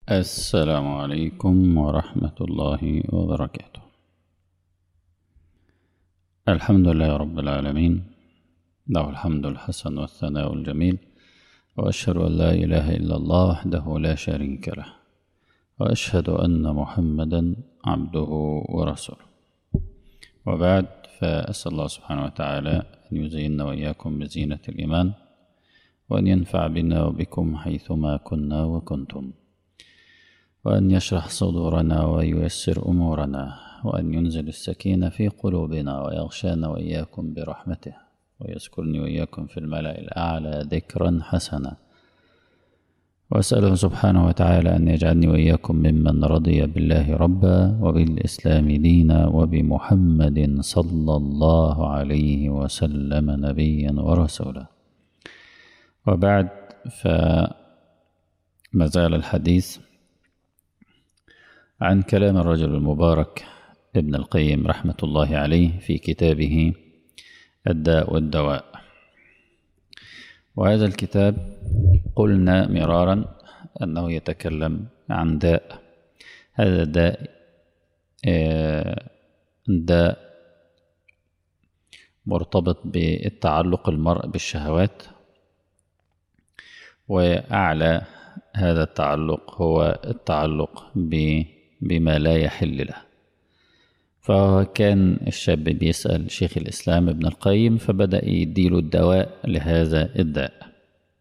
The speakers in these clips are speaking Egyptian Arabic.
السلام عليكم ورحمة الله وبركاته الحمد لله رب العالمين له الحمد الحسن والثناء الجميل وأشهد أن لا إله إلا الله وحده لا شريك له وأشهد أن محمدا عبده ورسوله وبعد فأسأل الله سبحانه وتعالى أن يزيننا وإياكم بزينة الإيمان وأن ينفع بنا وبكم حيثما كنا وكنتم وأن يشرح صدورنا وييسر أمورنا وأن ينزل السكينة في قلوبنا ويغشانا وإياكم برحمته ويذكرني وإياكم في الملأ الأعلى ذكرا حسنا وأسأله سبحانه وتعالى أن يجعلني وإياكم ممن رضي بالله ربا وبالإسلام دينا وبمحمد صلى الله عليه وسلم نبيا ورسولا وبعد فما زال الحديث عن كلام الرجل المبارك ابن القيم رحمة الله عليه في كتابه الداء والدواء وهذا الكتاب قلنا مرارا أنه يتكلم عن داء هذا داء داء مرتبط بالتعلق المرء بالشهوات وأعلى هذا التعلق هو التعلق بما لا يحل له فكان الشاب بيسأل شيخ الإسلام ابن القيم فبدأ يديله الدواء لهذا الداء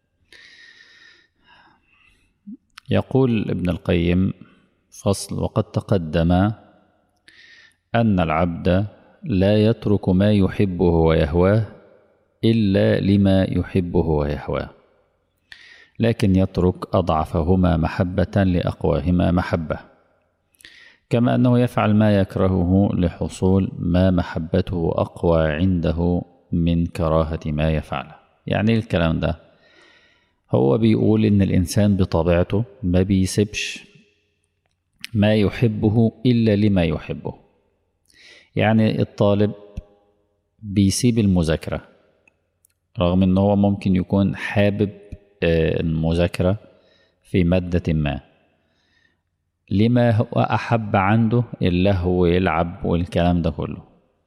يقول ابن القيم فصل وقد تقدم أن العبد لا يترك ما يحبه ويهواه إلا لما يحبه ويهواه لكن يترك أضعفهما محبة لأقواهما محبة كما أنه يفعل ما يكرهه لحصول ما محبته أقوى عنده من كراهة ما يفعله يعني الكلام ده هو بيقول إن الإنسان بطبيعته ما بيسيبش ما يحبه إلا لما يحبه يعني الطالب بيسيب المذاكرة رغم إن هو ممكن يكون حابب المذاكرة في مادة ما لما هو أحب عنده اللهو يلعب والكلام ده كله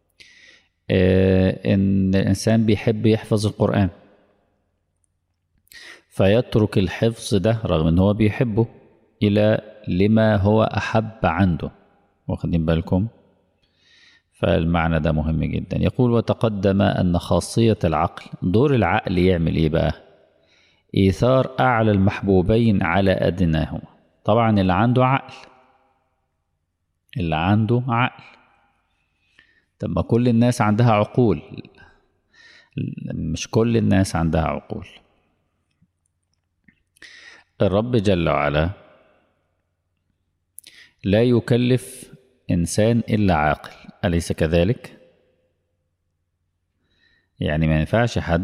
إن الإنسان بيحب يحفظ القرآن فيترك الحفظ ده رغم إن هو بيحبه إلى لما هو أحب عنده واخدين بالكم فالمعنى ده مهم جدا يقول وتقدم أن خاصية العقل دور العقل يعمل إيه بقى إيثار أعلى المحبوبين على أدناهما طبعا اللي عنده عقل اللي عنده عقل طب ما كل الناس عندها عقول مش كل الناس عندها عقول الرب جل وعلا لا يكلف إنسان إلا عاقل أليس كذلك؟ يعني ما ينفعش حد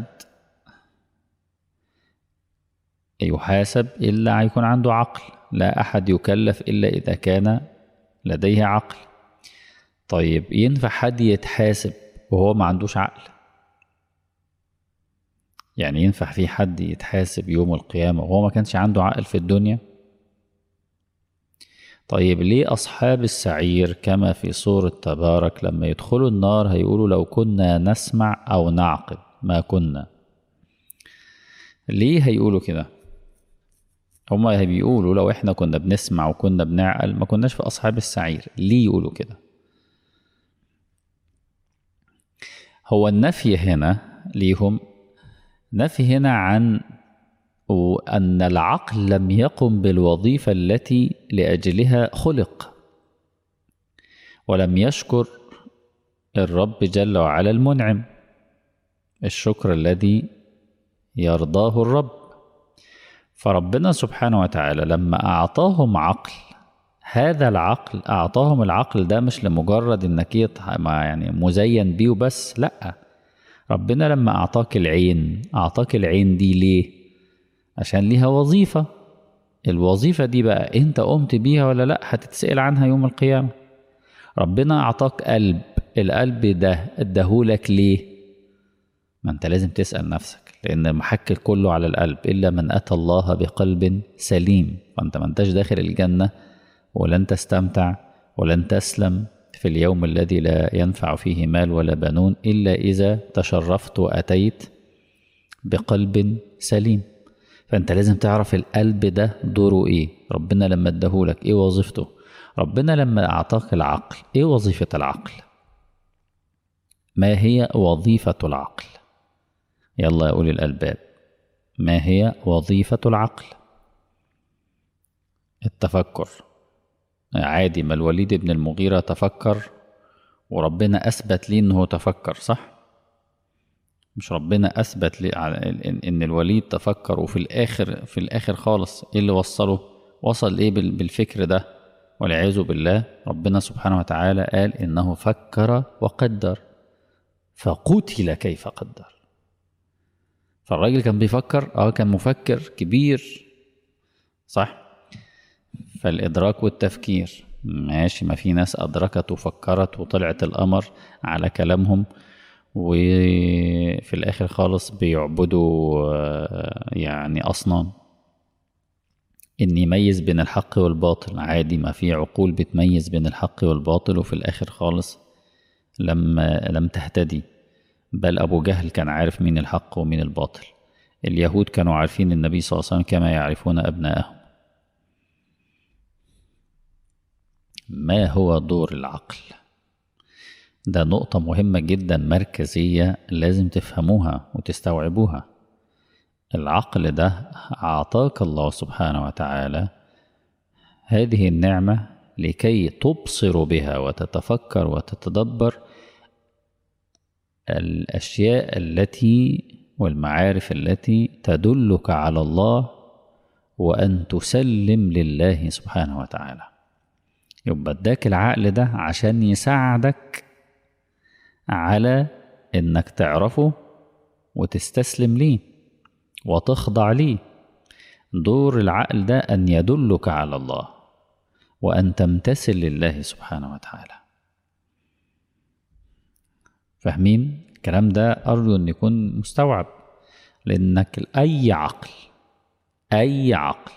يحاسب إلا يكون عنده عقل لا أحد يكلف إلا إذا كان لديه عقل طيب ينفع حد يتحاسب وهو ما عندوش عقل يعني ينفع في حد يتحاسب يوم القيامة وهو ما كانش عنده عقل في الدنيا طيب ليه أصحاب السعير كما في سورة تبارك لما يدخلوا النار هيقولوا لو كنا نسمع أو نعقل ما كنا ليه هيقولوا كده هما بيقولوا لو احنا كنا بنسمع وكنا بنعقل ما كناش في أصحاب السعير ليه يقولوا كده هو النفي هنا ليهم نفي هنا عن أن العقل لم يقم بالوظيفة التي لأجلها خلق ولم يشكر الرب جل وعلا المنعم الشكر الذي يرضاه الرب فربنا سبحانه وتعالى لما أعطاهم عقل هذا العقل أعطاهم العقل ده مش لمجرد إنك يعني مزين بيه بس لأ ربنا لما أعطاك العين أعطاك العين دي ليه؟ عشان ليها وظيفة الوظيفة دي بقى أنت قمت بيها ولا لأ هتتسأل عنها يوم القيامة ربنا أعطاك قلب القلب ده اداهولك ليه؟ ما أنت لازم تسأل نفسك لأن المحك كله على القلب إلا من أتى الله بقلب سليم فأنت ما أنتش داخل الجنة ولن تستمتع ولن تسلم في اليوم الذي لا ينفع فيه مال ولا بنون إلا إذا تشرفت وأتيت بقلب سليم فأنت لازم تعرف القلب ده دوره إيه ربنا لما اداهولك إيه وظيفته ربنا لما أعطاك العقل إيه وظيفة العقل ما هي وظيفة العقل يلا يا أولي الألباب ما هي وظيفة العقل التفكر عادي ما الوليد بن المغيرة تفكر وربنا أثبت ليه إنه تفكر صح مش ربنا أثبت لي إن الوليد تفكر وفي الآخر في الآخر خالص إيه اللي وصله وصل إيه بالفكر ده والعياذ بالله ربنا سبحانه وتعالى قال إنه فكر وقدر فقتل كيف قدر فالراجل كان بيفكر اه كان مفكر كبير صح فالإدراك والتفكير ماشي ما في ناس أدركت وفكرت وطلعت القمر على كلامهم وفي الآخر خالص بيعبدوا يعني أصنام إن يميز بين الحق والباطل عادي ما في عقول بتميز بين الحق والباطل وفي الآخر خالص لما لم تهتدي بل أبو جهل كان عارف مين الحق ومين الباطل اليهود كانوا عارفين النبي صلى الله عليه وسلم كما يعرفون أبناءهم ما هو دور العقل ده نقطة مهمة جدا مركزية لازم تفهموها وتستوعبوها العقل ده أعطاك الله سبحانه وتعالى هذه النعمة لكي تبصر بها وتتفكر وتتدبر الأشياء التي والمعارف التي تدلك على الله وأن تسلم لله سبحانه وتعالى يبقى اداك العقل ده عشان يساعدك على انك تعرفه وتستسلم ليه وتخضع ليه دور العقل ده ان يدلك على الله وان تمتثل لله سبحانه وتعالى فاهمين الكلام ده ارجو ان يكون مستوعب لانك اي عقل اي عقل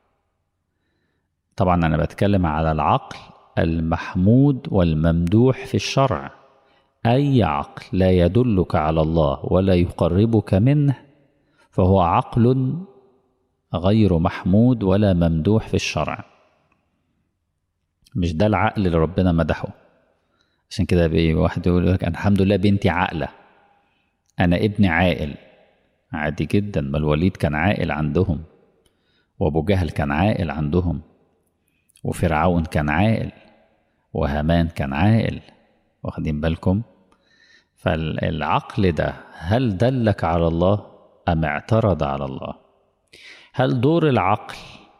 طبعا انا بتكلم على العقل المحمود والممدوح في الشرع اي عقل لا يدلك على الله ولا يقربك منه فهو عقل غير محمود ولا ممدوح في الشرع مش ده العقل اللي ربنا مدحه عشان كده واحد يقول لك الحمد لله بنتي عاقله انا ابني عاقل عادي جدا ما الوليد كان عاقل عندهم وابو جهل كان عاقل عندهم وفرعون كان عاقل وهامان كان عاقل واخدين بالكم فالعقل ده هل دلك على الله ام اعترض على الله هل دور العقل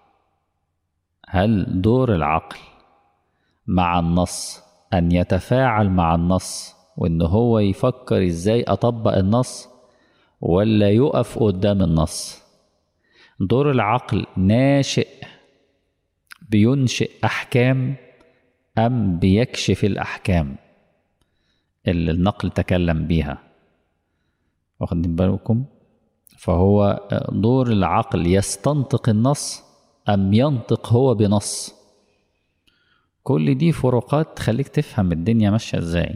هل دور العقل مع النص ان يتفاعل مع النص وان هو يفكر ازاي اطبق النص ولا يقف قدام النص دور العقل ناشئ بينشئ احكام ام بيكشف الاحكام اللي النقل تكلم بيها واخدين بالكم فهو دور العقل يستنطق النص ام ينطق هو بنص كل دي فروقات تخليك تفهم الدنيا ماشيه ازاي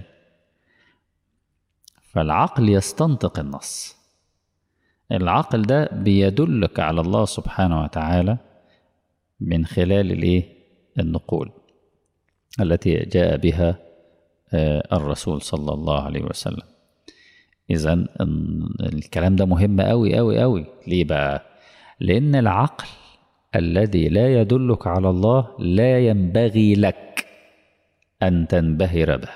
فالعقل يستنطق النص العقل ده بيدلك على الله سبحانه وتعالى من خلال الايه النقول التي جاء بها الرسول صلى الله عليه وسلم اذا الكلام ده مهم قوي قوي قوي ليه بقى لان العقل الذي لا يدلك على الله لا ينبغي لك ان تنبهر به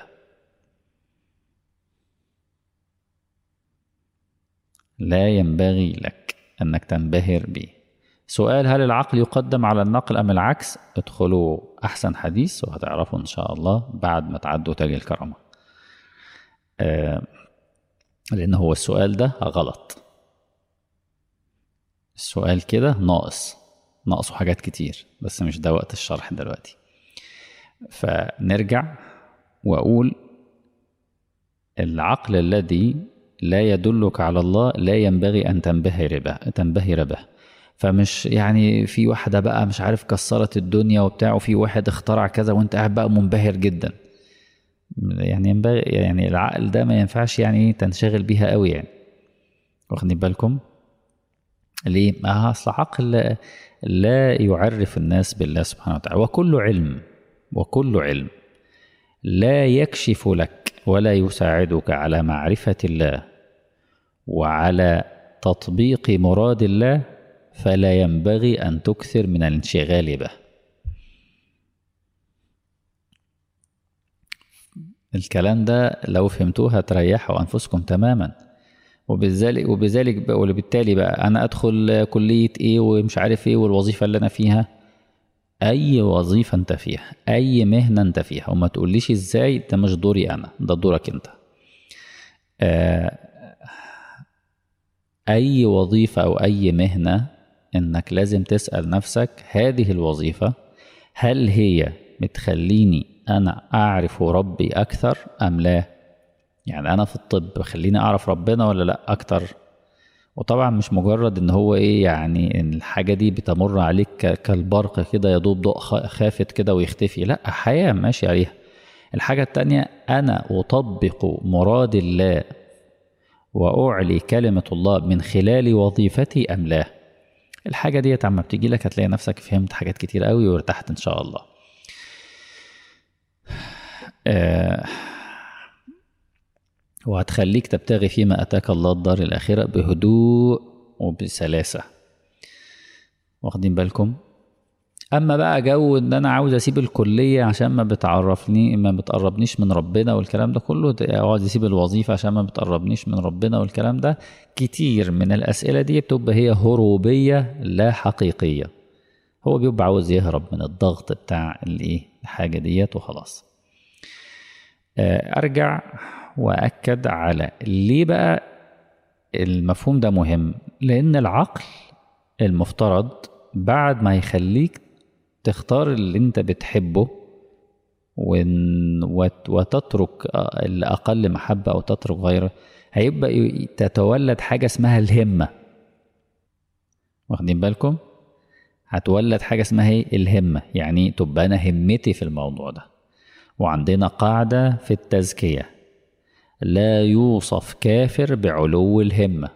لا ينبغي لك انك تنبهر به سؤال هل العقل يقدم على النقل ام العكس ادخلوا احسن حديث وهتعرفوا ان شاء الله بعد ما تعدوا تاج الكرامه آه لان هو السؤال ده غلط السؤال كده ناقص ناقصه حاجات كتير بس مش ده وقت الشرح دلوقتي فنرجع واقول العقل الذي لا يدلك على الله لا ينبغي ان تنبهر به تنبهر به فمش يعني في واحده بقى مش عارف كسرت الدنيا وبتاع وفي واحد اخترع كذا وانت قاعد بقى منبهر جدا يعني ينبغي يعني العقل ده ما ينفعش يعني تنشغل بيها قوي يعني واخدين بالكم ليه ما اصل عقل لا يعرف الناس بالله سبحانه وتعالى وكل علم وكل علم لا يكشف لك ولا يساعدك على معرفة الله وعلى تطبيق مراد الله فلا ينبغي أن تكثر من الانشغال به الكلام ده لو فهمتوه هتريحوا أنفسكم تماما وبذلك وبذلك وبالتالي بقى أنا أدخل كلية إيه ومش عارف إيه والوظيفة اللي أنا فيها أي وظيفة أنت فيها أي مهنة أنت فيها وما تقوليش إزاي ده مش دوري أنا ده دورك أنت آه أي وظيفة أو أي مهنة إنك لازم تسأل نفسك هذه الوظيفة هل هي بتخليني أنا أعرف ربي أكثر أم لا يعني أنا في الطب خليني أعرف ربنا ولا لأ أكتر وطبعا مش مجرد ان هو ايه يعني ان الحاجه دي بتمر عليك كالبرق كده يدوب ضوء خافت كده ويختفي لا حياه ماشي عليها الحاجه التانية انا اطبق مراد الله واعلي كلمه الله من خلال وظيفتي ام لا الحاجه ديت عما بتيجي لك هتلاقي نفسك فهمت حاجات كتير قوي وارتحت ان شاء الله آه وهتخليك تبتغي فيما أتاك الله الدار الآخرة بهدوء وبسلاسة واخدين بالكم أما بقى جو إن أنا عاوز أسيب الكلية عشان ما بتعرفني ما بتقربنيش من ربنا والكلام ده كله عاوز أسيب الوظيفة عشان ما بتقربنيش من ربنا والكلام ده كتير من الأسئلة دي بتبقى هي هروبية لا حقيقية هو بيبقى عاوز يهرب من الضغط بتاع الإيه الحاجة ديت وخلاص أرجع واكد على ليه بقى المفهوم ده مهم لان العقل المفترض بعد ما يخليك تختار اللي انت بتحبه وتترك الاقل محبه او تترك غيره هيبقى تتولد حاجه اسمها الهمه واخدين بالكم هتولد حاجه اسمها ايه الهمه يعني تبقى انا همتي في الموضوع ده وعندنا قاعده في التزكيه لا يوصف كافر بعلو الهمة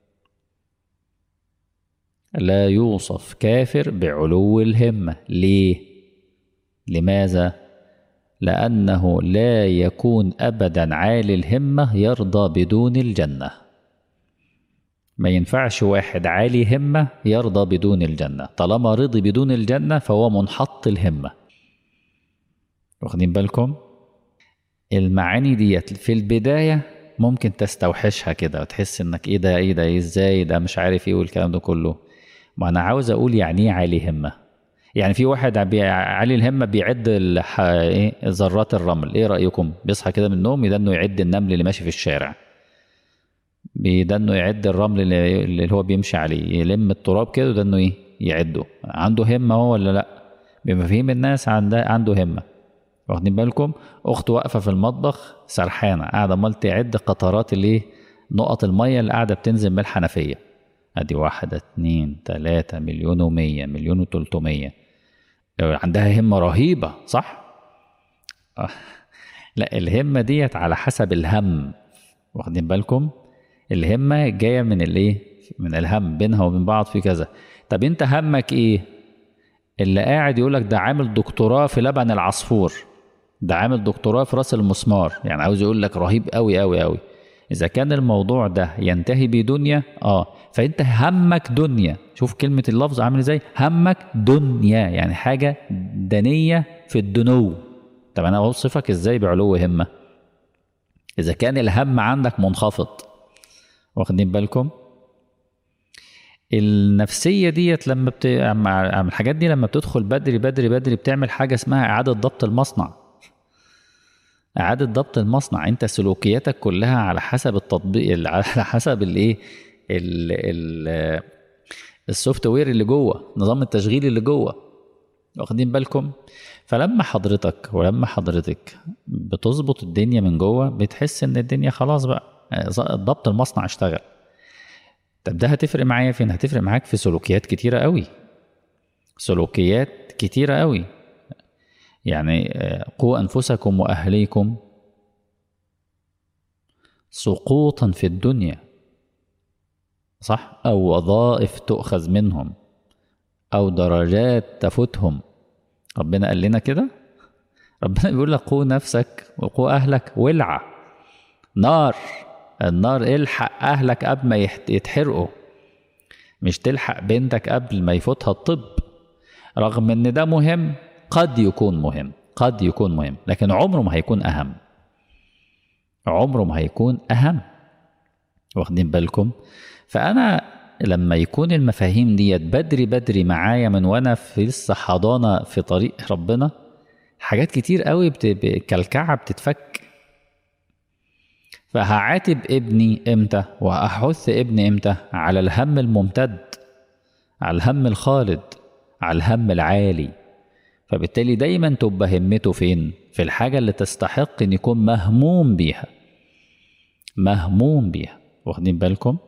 لا يوصف كافر بعلو الهمة ليه؟ لماذا؟ لأنه لا يكون أبدا عالي الهمة يرضى بدون الجنة ما ينفعش واحد عالي همة يرضى بدون الجنة طالما رضي بدون الجنة فهو منحط الهمة واخدين بالكم؟ المعاني ديت في البداية ممكن تستوحشها كده وتحس انك ايه ده ايه ده ايه ازاي ده مش عارف ايه والكلام ده كله ما انا عاوز اقول يعني ايه عالي همة يعني في واحد عالي الهمة بيعد ايه ذرات الرمل ايه رأيكم بيصحى كده من النوم يدنه يعد النمل اللي ماشي في الشارع بيدنه يعد الرمل اللي هو بيمشي عليه يلم التراب كده ودنه ايه يعده عنده همة هو ولا لا بمفاهيم الناس عنده عنده همه واخدين بالكم اخت واقفه في المطبخ سرحانه قاعده امال تعد قطرات الايه نقط الميه اللي قاعده بتنزل من الحنفيه ادي واحدة اتنين تلاتة مليون ومية مليون وتلتمية عندها همة رهيبة صح؟ آه. لا الهمة ديت على حسب الهم واخدين بالكم؟ الهمة جاية من الايه؟ من الهم بينها وبين بعض في كذا طب انت همك ايه؟ اللي قاعد يقولك ده عامل دكتوراه في لبن العصفور ده عامل دكتوراه في راس المسمار يعني عاوز يقول لك رهيب قوي قوي قوي اذا كان الموضوع ده ينتهي بدنيا اه فانت همك دنيا شوف كلمه اللفظ عامل ازاي همك دنيا يعني حاجه دنيه في الدنو طب انا اوصفك ازاي بعلو همه اذا كان الهم عندك منخفض واخدين بالكم النفسية ديت لما بت... مع الحاجات دي لما بتدخل بدري بدري بدري بتعمل حاجة اسمها إعادة ضبط المصنع إعادة ضبط المصنع أنت سلوكياتك كلها على حسب التطبيق على حسب الإيه ال... السوفت وير اللي جوه نظام التشغيل اللي جوه واخدين بالكم فلما حضرتك ولما حضرتك بتظبط الدنيا من جوه بتحس ان الدنيا خلاص بقى ضبط المصنع اشتغل طب ده هتفرق معايا فين هتفرق معاك في سلوكيات كتيرة قوي سلوكيات كتيرة قوي يعني قوا أنفسكم وأهليكم سقوطا في الدنيا صح أو وظائف تؤخذ منهم أو درجات تفوتهم ربنا قال لنا كده ربنا بيقول لك قوا نفسك وقوا أهلك ولعة نار النار الحق أهلك قبل ما يتحرقوا مش تلحق بنتك قبل ما يفوتها الطب رغم ان ده مهم قد يكون مهم قد يكون مهم لكن عمره ما هيكون أهم عمره ما هيكون أهم واخدين بالكم فأنا لما يكون المفاهيم ديت بدري بدري معايا من وانا في لسه حضانه في طريق ربنا حاجات كتير قوي بت... كالكعه بتتفك فهعاتب ابني امتى وهحث ابني امتى على الهم الممتد على الهم الخالد على الهم العالي فبالتالي دايما تبقى همته فين في الحاجة اللي تستحق ان يكون مهموم بيها مهموم بيها واخدين بالكم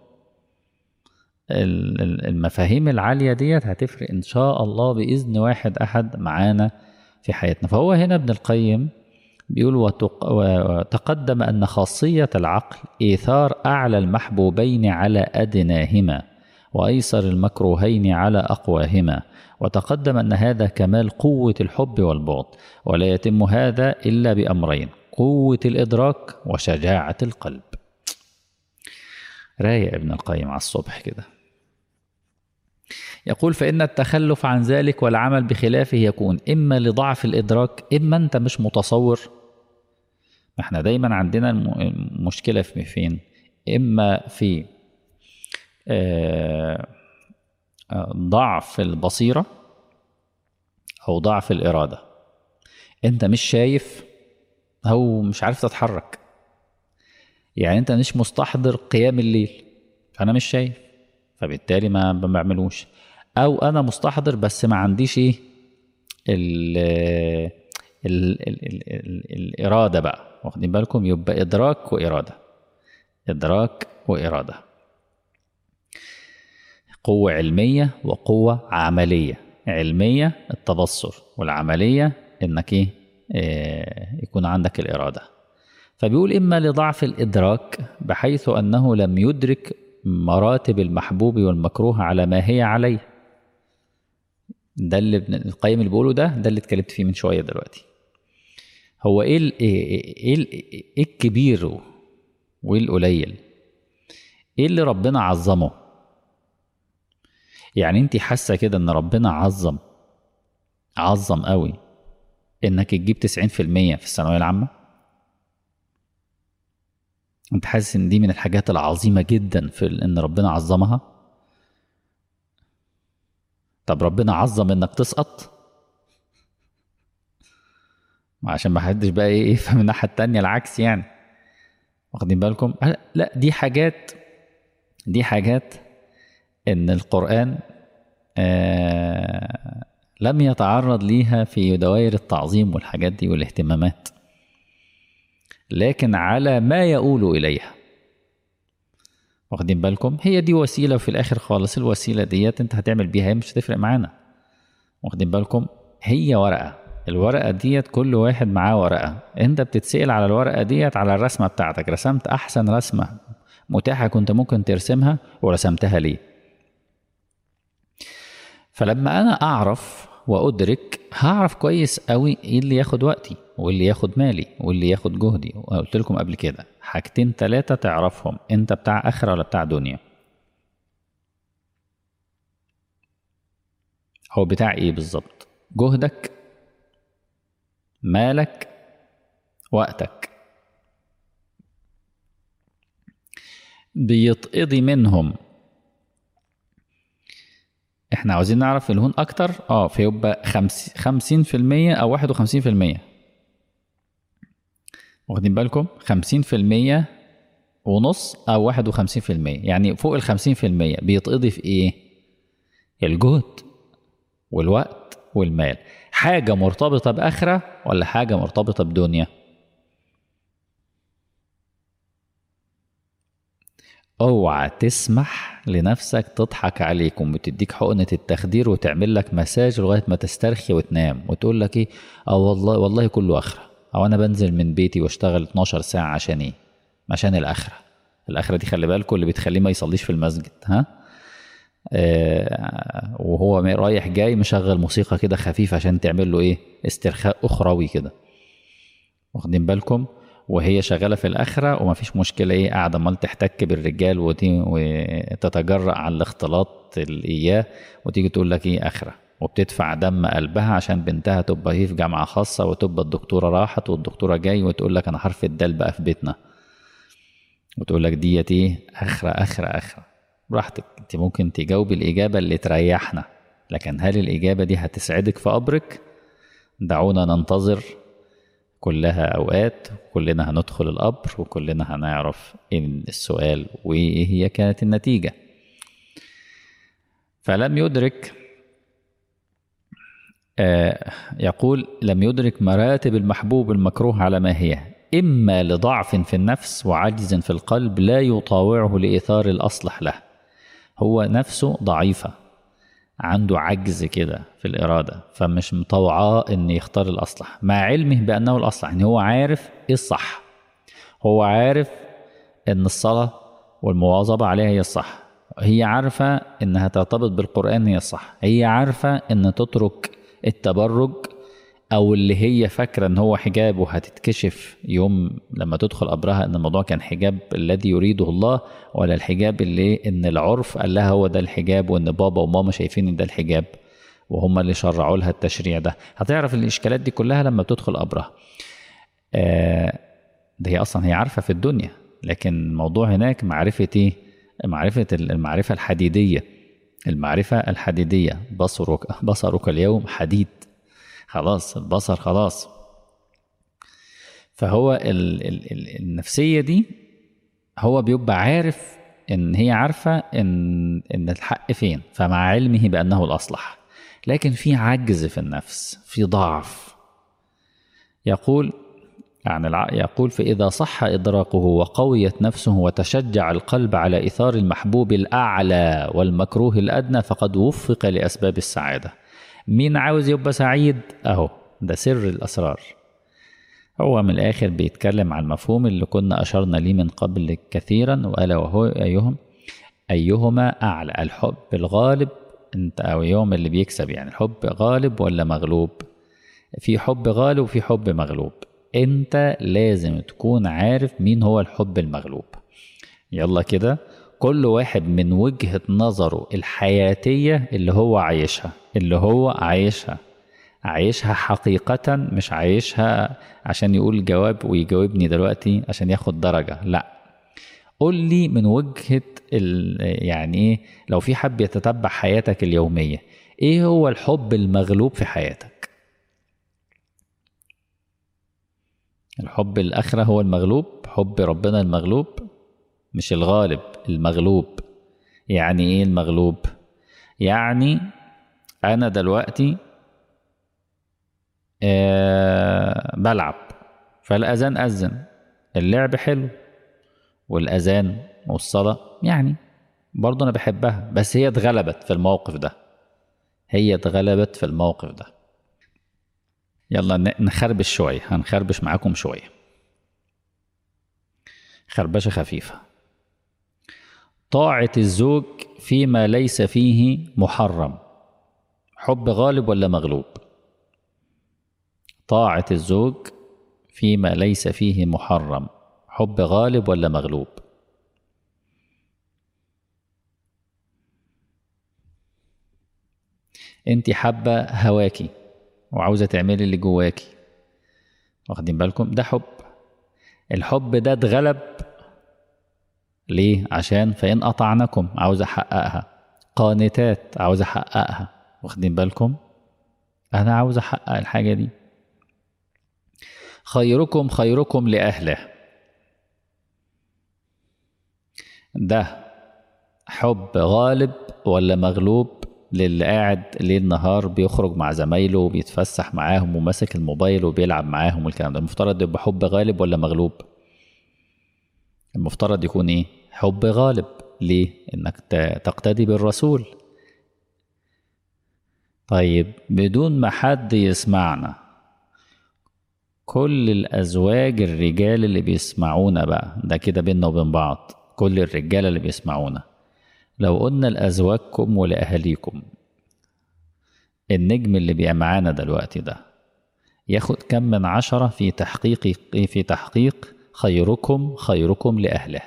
المفاهيم العالية ديت هتفرق إن شاء الله بإذن واحد أحد معانا في حياتنا فهو هنا ابن القيم بيقول وتقدم أن خاصية العقل إيثار أعلى المحبوبين على أدناهما وأيسر المكروهين على أقواهما وتقدم أن هذا كمال قوة الحب والبغض ولا يتم هذا إلا بأمرين قوة الإدراك وشجاعة القلب رايق ابن القيم على الصبح كده يقول فإن التخلف عن ذلك والعمل بخلافه يكون إما لضعف الإدراك إما أنت مش متصور ما احنا دايما عندنا المشكلة في فين إما في ضعف البصيرة أو ضعف الإرادة أنت مش شايف أو مش عارف تتحرك يعني أنت مش مستحضر قيام الليل فأنا مش شايف فبالتالي ما بعملوش او انا مستحضر بس ما عنديش ايه ال ال ال ال ال الاراده بقى واخدين بالكم يبقى ادراك واراده ادراك واراده قوه علميه وقوه عمليه علميه التبصر والعمليه انك ايه آه يكون عندك الاراده فبيقول اما لضعف الادراك بحيث انه لم يدرك مراتب المحبوب والمكروه على ما هي عليه ده اللي ابن القيم اللي بيقوله ده ده اللي اتكلمت فيه من شويه دلوقتي هو ايه ال ايه ايه الكبير وايه القليل ايه اللي ربنا عظمه يعني انت حاسه كده ان ربنا عظم عظم قوي انك تجيب 90% في الثانويه العامه انت حاسس ان دي من الحاجات العظيمة جدا في ان ربنا عظمها طب ربنا عظم انك تسقط عشان ما حدش بقى ايه يفهم الناحية التانية العكس يعني واخدين بالكم لا دي حاجات دي حاجات ان القرآن آه لم يتعرض ليها في دوائر التعظيم والحاجات دي والاهتمامات لكن على ما يؤول إليها واخدين بالكم هي دي وسيلة وفي الآخر خالص الوسيلة ديت أنت هتعمل بيها مش هتفرق معانا واخدين بالكم هي ورقة الورقة ديت كل واحد معاه ورقة أنت بتتسأل على الورقة ديت على الرسمة بتاعتك رسمت أحسن رسمة متاحة كنت ممكن ترسمها ورسمتها ليه فلما أنا أعرف وأدرك هعرف كويس قوي إيه اللي ياخد وقتي واللي ياخد مالي واللي ياخد جهدي وقلت لكم قبل كده حاجتين ثلاثة تعرفهم انت بتاع اخرة ولا بتاع دنيا هو بتاع ايه بالظبط جهدك مالك وقتك بيتقضي منهم احنا عاوزين نعرف الهون اكتر اه فيبقى خمسين في المية او واحد وخمسين في المية واخدين بالكم خمسين في المية ونص أو واحد وخمسين في المية يعني فوق الخمسين في المية بيتقضي في إيه الجهد والوقت والمال حاجة مرتبطة بآخرة ولا حاجة مرتبطة بدنيا اوعى تسمح لنفسك تضحك عليك وبتديك حقنة التخدير وتعمل لك مساج لغاية ما تسترخي وتنام وتقول لك ايه اه والله والله كله اخرة او انا بنزل من بيتي واشتغل 12 ساعة عشان ايه عشان الاخرة الاخرة دي خلي بالكم اللي بتخليه ما يصليش في المسجد ها آه وهو رايح جاي مشغل موسيقى كده خفيفة عشان تعمل له ايه استرخاء اخروي كده واخدين بالكم وهي شغاله في الاخره ومفيش مشكله ايه قاعده امال تحتك بالرجال وتي- وتتجرأ على الاختلاط ال- اياه وتيجي تقول لك ايه اخره وبتدفع دم قلبها عشان بنتها تبقى هي في جامعه خاصه وتبقى الدكتوره راحت والدكتوره جاي وتقول لك انا حرف الدال بقى في بيتنا وتقول لك ديت ايه اخره اخره اخره براحتك انت ممكن تجاوبي الاجابه اللي تريحنا لكن هل الاجابه دي هتسعدك في قبرك دعونا ننتظر كلها أوقات كلنا هندخل القبر وكلنا هنعرف إن السؤال وإيه هي كانت النتيجة فلم يدرك آه يقول لم يدرك مراتب المحبوب المكروه على ما هي إما لضعف في النفس وعجز في القلب لا يطاوعه لإثار الأصلح له هو نفسه ضعيفة عنده عجز كده في الإرادة فمش مطوعاه إن يختار الأصلح مع علمه بأنه الأصلح يعني هو عارف إيه الصح هو عارف إن الصلاة والمواظبة عليها هي الصح هي عارفة إنها ترتبط بالقرآن هي الصح هي عارفة إن تترك التبرج أو اللي هي فاكرة إن هو حجاب وهتتكشف يوم لما تدخل قبرها إن الموضوع كان حجاب الذي يريده الله ولا الحجاب اللي إن العرف قال لها هو ده الحجاب وإن بابا وماما شايفين إن ده الحجاب وهم اللي شرعوا لها التشريع ده هتعرف الإشكالات دي كلها لما بتدخل قبرها آه ده هي أصلا هي عارفة في الدنيا لكن الموضوع هناك معرفة إيه معرفة المعرفة الحديدية المعرفة الحديدية بصرك بصرك اليوم حديد خلاص البصر خلاص فهو ال ال ال النفسية دي هو بيبقى عارف ان هي عارفة ان ان الحق فين فمع علمه بانه الاصلح لكن في عجز في النفس في ضعف يقول يعني الع... يقول فإذا صح إدراكه وقويت نفسه وتشجع القلب على إثار المحبوب الأعلى والمكروه الأدنى فقد وفق لأسباب السعادة مين عاوز يبقى سعيد أهو ده سر الأسرار هو من الآخر بيتكلم عن المفهوم اللي كنا أشرنا ليه من قبل كثيرا وألا وهو أيهم أيهما أعلى الحب الغالب أنت أو يوم اللي بيكسب يعني الحب غالب ولا مغلوب في حب غالب وفي حب مغلوب أنت لازم تكون عارف مين هو الحب المغلوب يلا كده كل واحد من وجهة نظره الحياتية اللي هو عايشها اللي هو عايشها عايشها حقيقة مش عايشها عشان يقول جواب ويجاوبني دلوقتي عشان ياخد درجة لا قول لي من وجهة يعني ايه لو في حد يتتبع حياتك اليومية ايه هو الحب المغلوب في حياتك الحب الآخرة هو المغلوب حب ربنا المغلوب مش الغالب المغلوب يعني ايه المغلوب يعني انا دلوقتي آه بلعب فالاذان اذن اللعب حلو والاذان والصلاه يعني برضه انا بحبها بس هي اتغلبت في الموقف ده هي اتغلبت في الموقف ده يلا نخربش شويه هنخربش معاكم شويه خربشه خفيفه طاعة الزوج فيما ليس فيه محرم حب غالب ولا مغلوب طاعة الزوج فيما ليس فيه محرم حب غالب ولا مغلوب انت حابة هواكي وعاوزة تعملي اللي جواكي واخدين بالكم ده حب الحب ده اتغلب ليه؟ عشان فإن أطعنكم عاوز أحققها قانتات عاوز أحققها واخدين بالكم؟ أنا عاوز أحقق الحاجة دي خيركم خيركم لأهله ده حب غالب ولا مغلوب للي قاعد ليل نهار بيخرج مع زمايله وبيتفسح معاهم وماسك الموبايل وبيلعب معاهم والكلام ده المفترض يبقى حب غالب ولا مغلوب المفترض يكون ايه حب غالب ليه انك ت- تقتدي بالرسول طيب بدون ما حد يسمعنا كل الازواج الرجال اللي بيسمعونا بقى ده كده بينا وبين بعض كل الرجاله اللي بيسمعونا لو قلنا لازواجكم ولاهاليكم النجم اللي بقى معانا دلوقتي ده ياخد كم من عشرة في تحقيق في تحقيق خيركم خيركم لأهله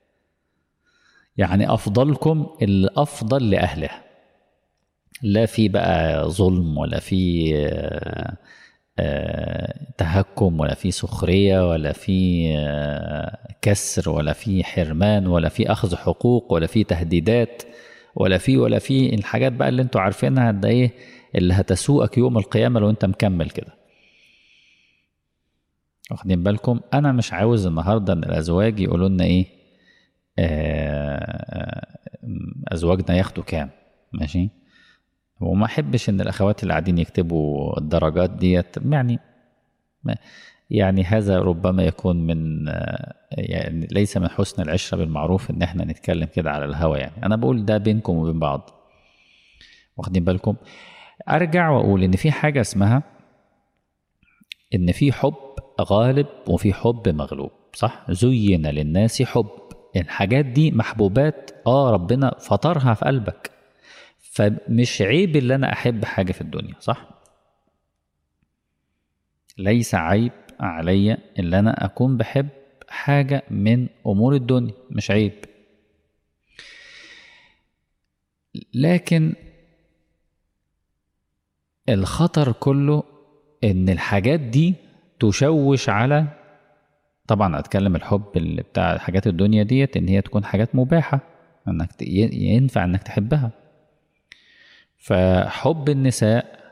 يعني أفضلكم الأفضل لأهله لا في بقى ظلم ولا في آه، آه، تهكم ولا في سخرية ولا في آه، كسر ولا في حرمان ولا في أخذ حقوق ولا في تهديدات ولا في ولا في الحاجات بقى اللي انتوا عارفينها ده ايه اللي هتسوقك يوم القيامة لو انت مكمل كده واخدين بالكم انا مش عاوز النهارده ان الازواج يقولوا لنا ايه آه، ازواجنا ياخدوا كام ماشي وما احبش ان الاخوات اللي قاعدين يكتبوا الدرجات ديت يعني ما- يعني هذا ربما يكون من آه، يعني ليس من حسن العشره بالمعروف ان احنا نتكلم كده على الهوا يعني انا بقول ده بينكم وبين بعض واخدين بالكم ارجع واقول ان في حاجه اسمها ان في حب غالب وفي حب مغلوب صح زين للناس حب الحاجات دي محبوبات اه ربنا فطرها في قلبك فمش عيب اللي انا احب حاجه في الدنيا صح ليس عيب عليا ان انا اكون بحب حاجه من امور الدنيا مش عيب لكن الخطر كله ان الحاجات دي تشوش على طبعا اتكلم الحب اللي بتاع حاجات الدنيا ديت ان هي تكون حاجات مباحه انك ت- ي- ينفع انك تحبها فحب النساء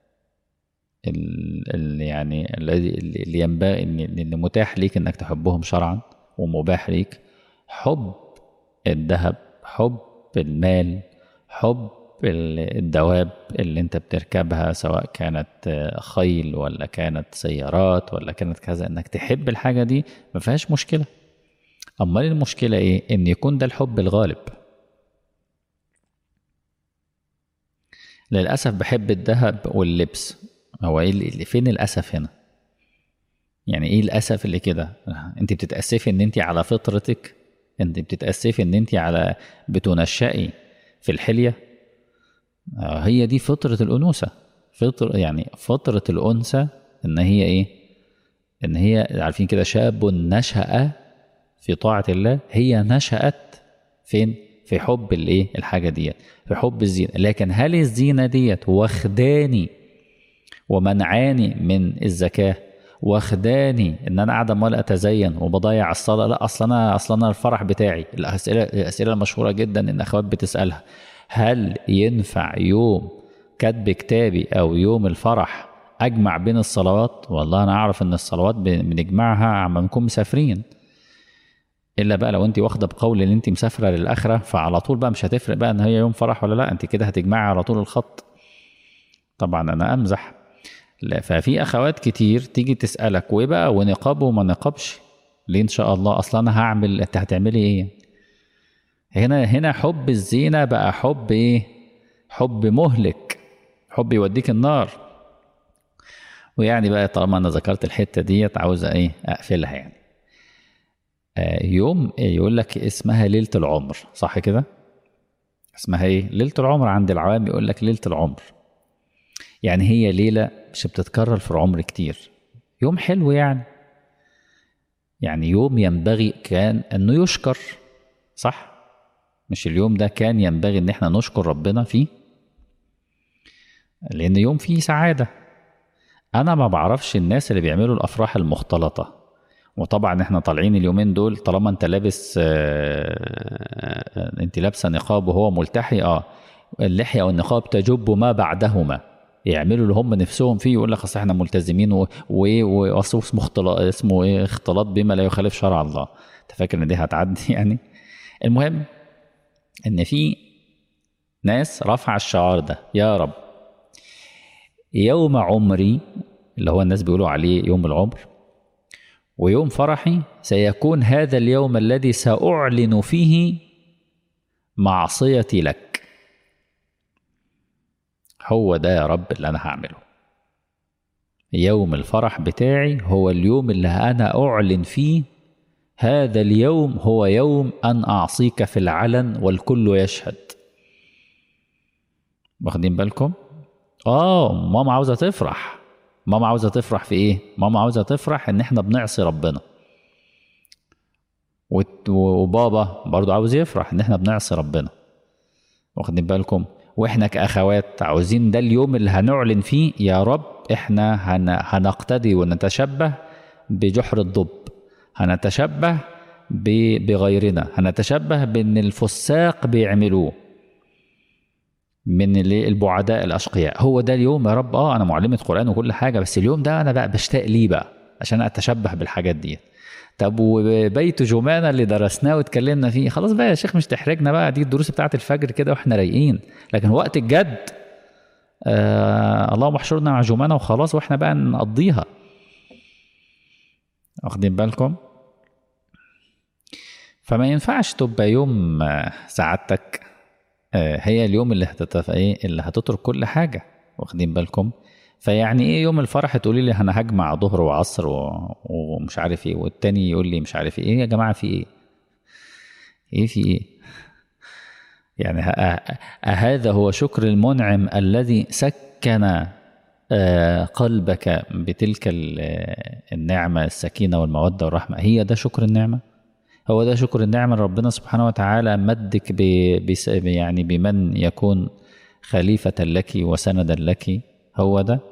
ال ال يعني الذي اللي ينبغي ان اللي متاح ليك انك تحبهم شرعا ومباح ليك حب الذهب حب المال حب ال- الدواب اللي انت بتركبها سواء كانت آه، خيل ولا كانت سيارات ولا كانت كذا انك تحب الحاجة دي ما فيهاش مشكلة امال المشكلة ايه ان يكون ده الحب الغالب للأسف بحب الذهب واللبس هو ايه اللي اللي- فين الأسف هنا يعني ايه الأسف اللي كده انت بتتأسفي ان انت على فطرتك انت بتتأسفي ان انت على بتنشئي في الحلية آه، هي دي فطرة الأنوثة فطر يعني فطرة الأنثى إن هي إيه؟ إن هي عارفين كده شاب نشأ في طاعة الله هي نشأت فين؟ في حب الإيه؟ الحاجة ديت في حب الزينة لكن هل الزينة ديت واخداني ومنعاني من الزكاة واخداني ان انا قاعد امال اتزين وبضيع الصلاه لا اصل انا اصل انا الفرح بتاعي الاسئله الاسئله المشهوره جدا ان اخوات بتسالها هل ينفع يوم كتب كتابي او يوم الفرح اجمع بين الصلوات والله انا اعرف ان الصلوات بن- بنجمعها عما نكون مسافرين الا بقى لو انت واخده بقول ان انت مسافره للاخره فعلى طول بقى مش هتفرق بقى ان هي يوم فرح ولا لا انت كده هتجمعي على طول الخط طبعا انا امزح لا ففي اخوات كتير تيجي تسالك وايه بقى ونقاب وما نقابش ليه ان شاء الله اصلا انا هعمل انت هتعملي ايه هنا هنا حب الزينه بقى حب ايه حب مهلك حب يوديك النار ويعني بقى طالما انا ذكرت الحته ديت عاوز ايه اقفلها يعني آه يوم يقول لك اسمها ليله العمر صح كده اسمها ايه ليله العمر عند العوام يقول لك ليله العمر يعني هي ليلة مش بتتكرر في العمر كتير يوم حلو يعني يعني يوم ينبغي كان انه يشكر صح مش اليوم ده كان ينبغي ان احنا نشكر ربنا فيه لان يوم فيه سعادة انا ما بعرفش الناس اللي بيعملوا الافراح المختلطة وطبعا احنا طالعين اليومين دول طالما انت لابس آه، انت لابسه نقاب وهو ملتحي اه اللحيه والنقاب تجب ما بعدهما يعملوا اللي هم نفسهم فيه يقول لك اصل احنا ملتزمين و- وايه واصل اسمه اختلاط اسمه ايه اختلاط بما لا يخالف شرع الله انت فاكر ان دي هتعدي يعني المهم ان في ناس رفع الشعار ده يا رب يوم عمري اللي هو الناس بيقولوا عليه يوم العمر ويوم فرحي سيكون هذا اليوم الذي سأعلن فيه معصيتي لك هو ده يا رب اللي أنا هعمله يوم الفرح بتاعي هو اليوم اللي أنا أعلن فيه هذا اليوم هو يوم أن أعصيك في العلن والكل يشهد واخدين بالكم؟ آه ماما عاوزة تفرح ماما عاوزة تفرح في إيه؟ ماما عاوزة تفرح إن إحنا بنعصي ربنا وت- وبابا برضو عاوز يفرح إن إحنا بنعصي ربنا واخدين بالكم؟ وإحنا كأخوات عاوزين ده اليوم اللي هنعلن فيه يا رب إحنا هن... هنقتدي ونتشبه بجحر الضب هنتشبه ب... بغيرنا هنتشبه بان الفساق بيعملوه من اللي- البعداء الاشقياء هو ده اليوم يا رب اه انا معلمه قران وكل حاجه بس اليوم ده انا بقى بشتاق ليه بقى عشان اتشبه بالحاجات دي طب وبيت جمانه اللي درسناه واتكلمنا فيه خلاص بقى يا شيخ مش تحرجنا بقى دي الدروس بتاعت الفجر كده واحنا رايقين لكن وقت الجد آه اللهم احشرنا مع جمانه وخلاص واحنا بقى نقضيها واخدين بالكم فما ينفعش تبقى يوم آه، سعادتك آه، هي اليوم اللي هتتف... ايه اللي هتترك كل حاجه واخدين بالكم فيعني ايه يوم الفرح تقولي لي انا هجمع ظهر وعصر و... ومش عارف ايه والتاني يقول لي مش عارف ايه ايه يا جماعه في ايه ايه في ايه يعني ه- أ- أهذا هو شكر المنعم الذي سكن آه، قلبك بتلك ال- آه، النعمة السكينة والمودة والرحمة هي ده شكر النعمة هو ده شكر النعمة اللي ربنا سبحانه وتعالى مدك ب بس- يعني بمن يكون خليفة لك وسندا لك هو ده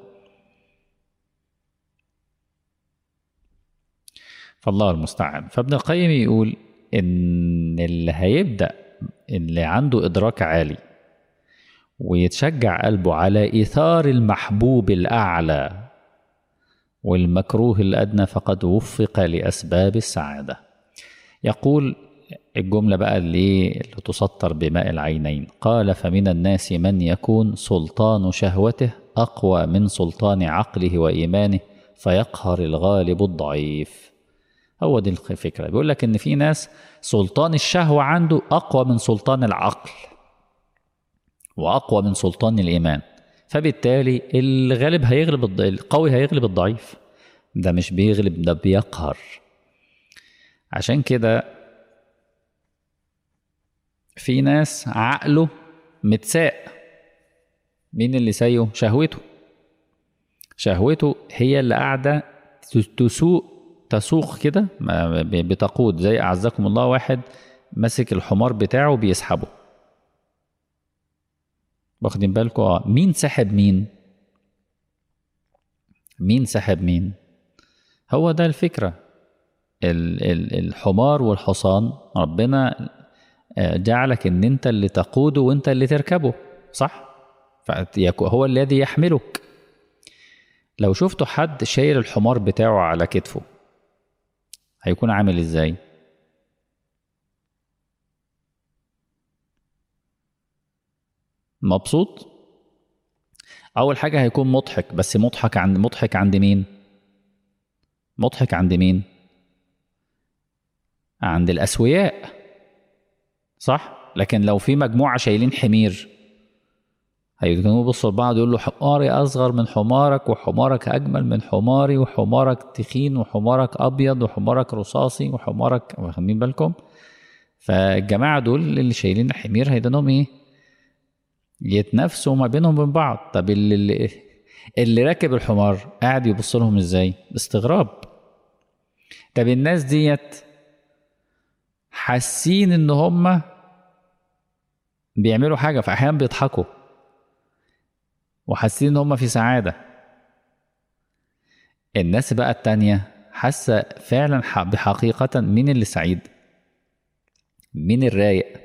فالله المستعان فابن القيم يقول ان اللي هيبدأ اللي عنده إدراك عالي ويتشجع قلبه على إيثار المحبوب الأعلى والمكروه الأدنى فقد وفق لأسباب السعادة يقول الجملة بقى اللي, اللي تسطر بماء العينين قال فمن الناس من يكون سلطان شهوته أقوى من سلطان عقله وإيمانه فيقهر الغالب الضعيف هو دي الفكرة بيقول لك إن في ناس سلطان الشهوة عنده أقوى من سلطان العقل وأقوى من سلطان الإيمان فبالتالي الغالب هيغلب الض... القوي هيغلب الضعيف ده مش بيغلب ده بيقهر عشان كده في ناس عقله متساق مين اللي سايقه شهوته شهوته هي اللي قاعدة تسوق تسوق كده ما- ب- بتقود زي أعزكم الله واحد ماسك الحمار بتاعه بيسحبه واخدين بالكم اه مين سحب مين مين سحب مين هو ده الفكرة ال- ال- الحمار والحصان ربنا آه، جعلك ان انت اللي تقوده وانت اللي تركبه صح فيكو- هو الذي يحملك لو شفتوا حد شايل الحمار بتاعه على كتفه هيكون عامل ازاي مبسوط اول حاجه هيكون مضحك بس مضحك عند مضحك عند مين مضحك عند مين عند الاسوياء صح لكن لو في مجموعه شايلين حمير هيكونوا يبصوا لبعض يقول له حماري اصغر من حمارك وحمارك اجمل من حماري وحمارك تخين وحمارك ابيض وحمارك رصاصي وحمارك واخدين بالكم فالجماعه دول اللي شايلين الحمير هيدانهم ايه يتنافسوا ما بينهم وبين بعض طب اللي اللي, اللي راكب الحمار قاعد يبص لهم ازاي باستغراب طب الناس ديت حاسين ان هم بيعملوا حاجه فاحيانا بيضحكوا وحاسين ان هم في سعاده الناس بقى التانية حاسه فعلا ح- بحقيقه مين اللي سعيد مين الرايق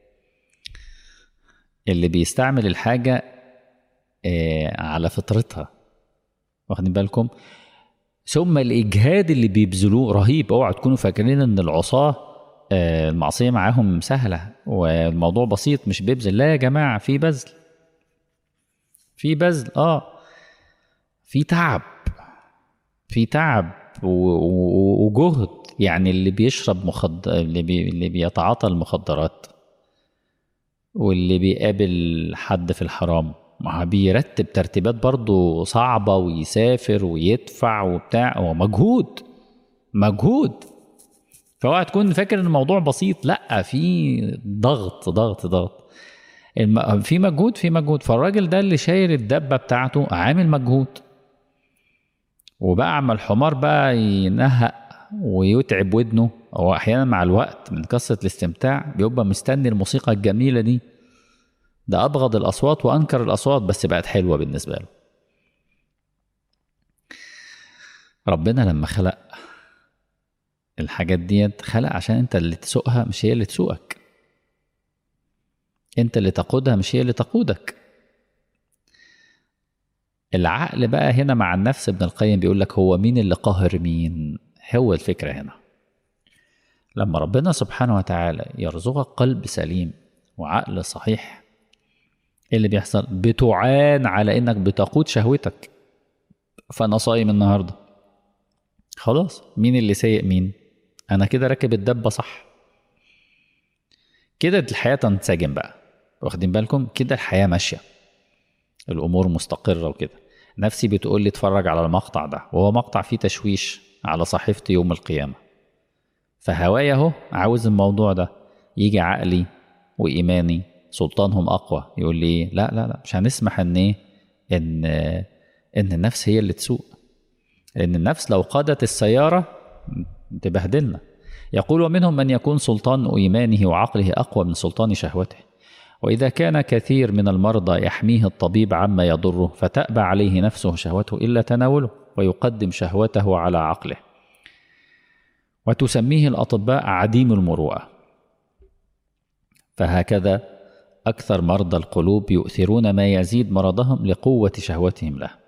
اللي بيستعمل الحاجة آه، على فطرتها واخدين بالكم ثم الإجهاد اللي بيبذلوه رهيب اوعوا تكونوا فاكرين إن العصاة آه، المعصية معاهم سهلة والموضوع بسيط مش بيبذل لا يا جماعة في بذل في بذل اه في تعب في تعب و- و- وجهد يعني اللي بيشرب مخد... اللي, بي... اللي بيتعاطى المخدرات واللي بيقابل حد في الحرام ما هو بيرتب ترتيبات برضه صعبة ويسافر ويدفع وبتاع هو مجهود مجهود فاوعى تكون فاكر ان الموضوع بسيط لا في ضغط ضغط ضغط الم... في مجهود في مجهود فالراجل ده اللي شايل الدبة بتاعته عامل مجهود وبقى عما الحمار بقى ينهق ويتعب ودنه هو احيانا مع الوقت من كثره الاستمتاع بيبقى مستني الموسيقى الجميله دي ده ابغض الاصوات وانكر الاصوات بس بقت حلوه بالنسبه له ربنا لما خلق الحاجات ديت خلق عشان انت اللي تسوقها مش هي اللي تسوقك انت اللي تقودها مش هي اللي تقودك العقل بقى هنا مع النفس ابن القيم بيقول لك هو مين اللي قاهر مين هو الفكرة هنا لما ربنا سبحانه وتعالى يرزقك قلب سليم وعقل صحيح ايه اللي بيحصل بتعان على انك بتقود شهوتك فانا صايم النهارده خلاص مين اللي سايق مين انا كده راكب الدبه صح كده الحياه تنسجم بقى واخدين بالكم كده الحياه ماشيه الامور مستقره وكده نفسي بتقول لي اتفرج على المقطع ده وهو مقطع فيه تشويش على صحيفتي يوم القيامه فهوايا اهو عاوز الموضوع ده يجي عقلي وايماني سلطانهم اقوى يقول لي لا لا لا مش هنسمح ان ايه ان ان النفس هي اللي تسوق لان النفس لو قادت السياره تبهدلنا يقول ومنهم من يكون سلطان ايمانه وعقله اقوى من سلطان شهوته واذا كان كثير من المرضى يحميه الطبيب عما يضره فتابى عليه نفسه شهوته الا تناوله ويقدم شهوته على عقله وتسميه الاطباء عديم المروءه فهكذا اكثر مرضى القلوب يؤثرون ما يزيد مرضهم لقوه شهوتهم له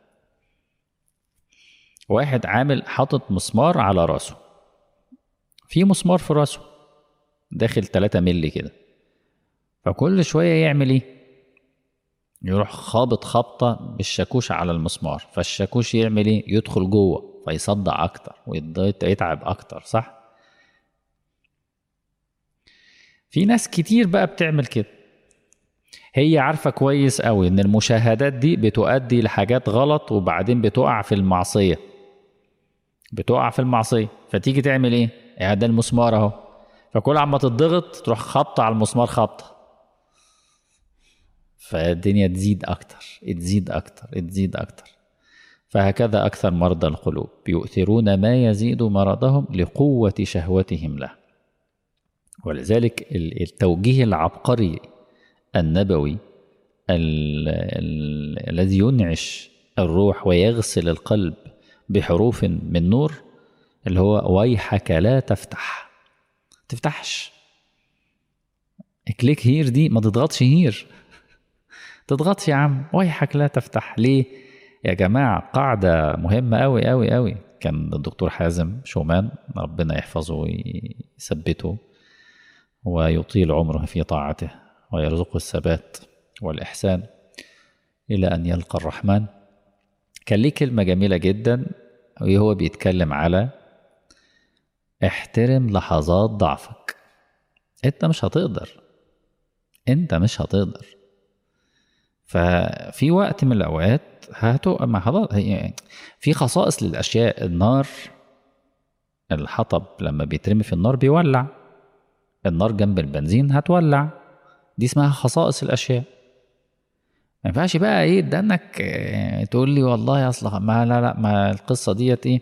واحد عامل حاطط مسمار على راسه في مسمار في راسه داخل 3 مللي كده فكل شويه يعمل ايه يروح خابط خبطه بالشاكوش على المسمار فالشاكوش يعمل ايه يدخل جوه فيصدع اكتر ويتعب اكتر صح في ناس كتير بقى بتعمل كده هي عارفة كويس قوي ان المشاهدات دي بتؤدي لحاجات غلط وبعدين بتقع في المعصية بتقع في المعصية فتيجي تعمل ايه يا ده المسمار اهو فكل عما تضغط تروح خبطة على المسمار خبطة فالدنيا تزيد اكتر تزيد اكتر تزيد اكتر فهكذا اكثر مرضى القلوب يؤثرون ما يزيد مرضهم لقوة شهوتهم له ولذلك التوجيه العبقري النبوي الذي ينعش الروح ويغسل القلب بحروف من نور اللي هو ويحك لا تفتح تفتحش كليك هير دي ما تضغطش هير تضغطش يا عم ويحك لا تفتح ليه يا جماعة قاعدة مهمة أوي أوي أوي كان الدكتور حازم شومان ربنا يحفظه ويثبته ويطيل عمره في طاعته ويرزقه الثبات والإحسان إلى أن يلقى الرحمن كان ليه كلمة جميلة جدا وهو بيتكلم على احترم لحظات ضعفك انت مش هتقدر انت مش هتقدر ففي وقت من الاوقات هتقع مع خلاص في خصائص للاشياء النار الحطب لما بيترمي في النار بيولع النار جنب البنزين هتولع دي اسمها خصائص الاشياء ما ينفعش بقى ايه ده انك تقول لي والله اصل ما لا لا ما القصه ديت ايه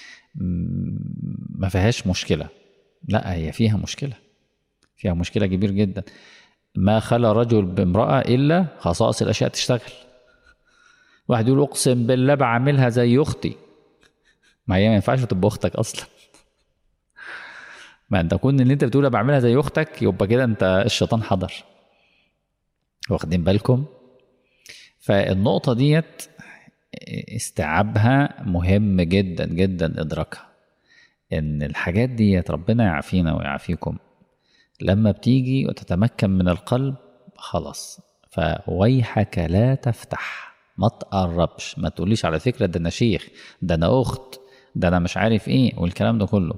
ما فيهاش مشكله لا هي فيها مشكله فيها مشكله كبير جدا ما خلى رجل بامراه الا خصائص الاشياء تشتغل واحد يقول اقسم بالله بعملها زي اختي ما هي ما ينفعش تبقى اختك اصلا ما انت كون اللي انت بتقول بعملها زي اختك يبقى كده انت الشيطان حضر واخدين بالكم فالنقطه ديت استيعابها مهم جدا جدا ادراكها ان الحاجات ديت ربنا يعافينا ويعافيكم لما بتيجي وتتمكن من القلب خلاص فويحك لا تفتح ما تقربش ما تقوليش على فكره ده انا شيخ ده انا اخت ده انا مش عارف ايه والكلام ده كله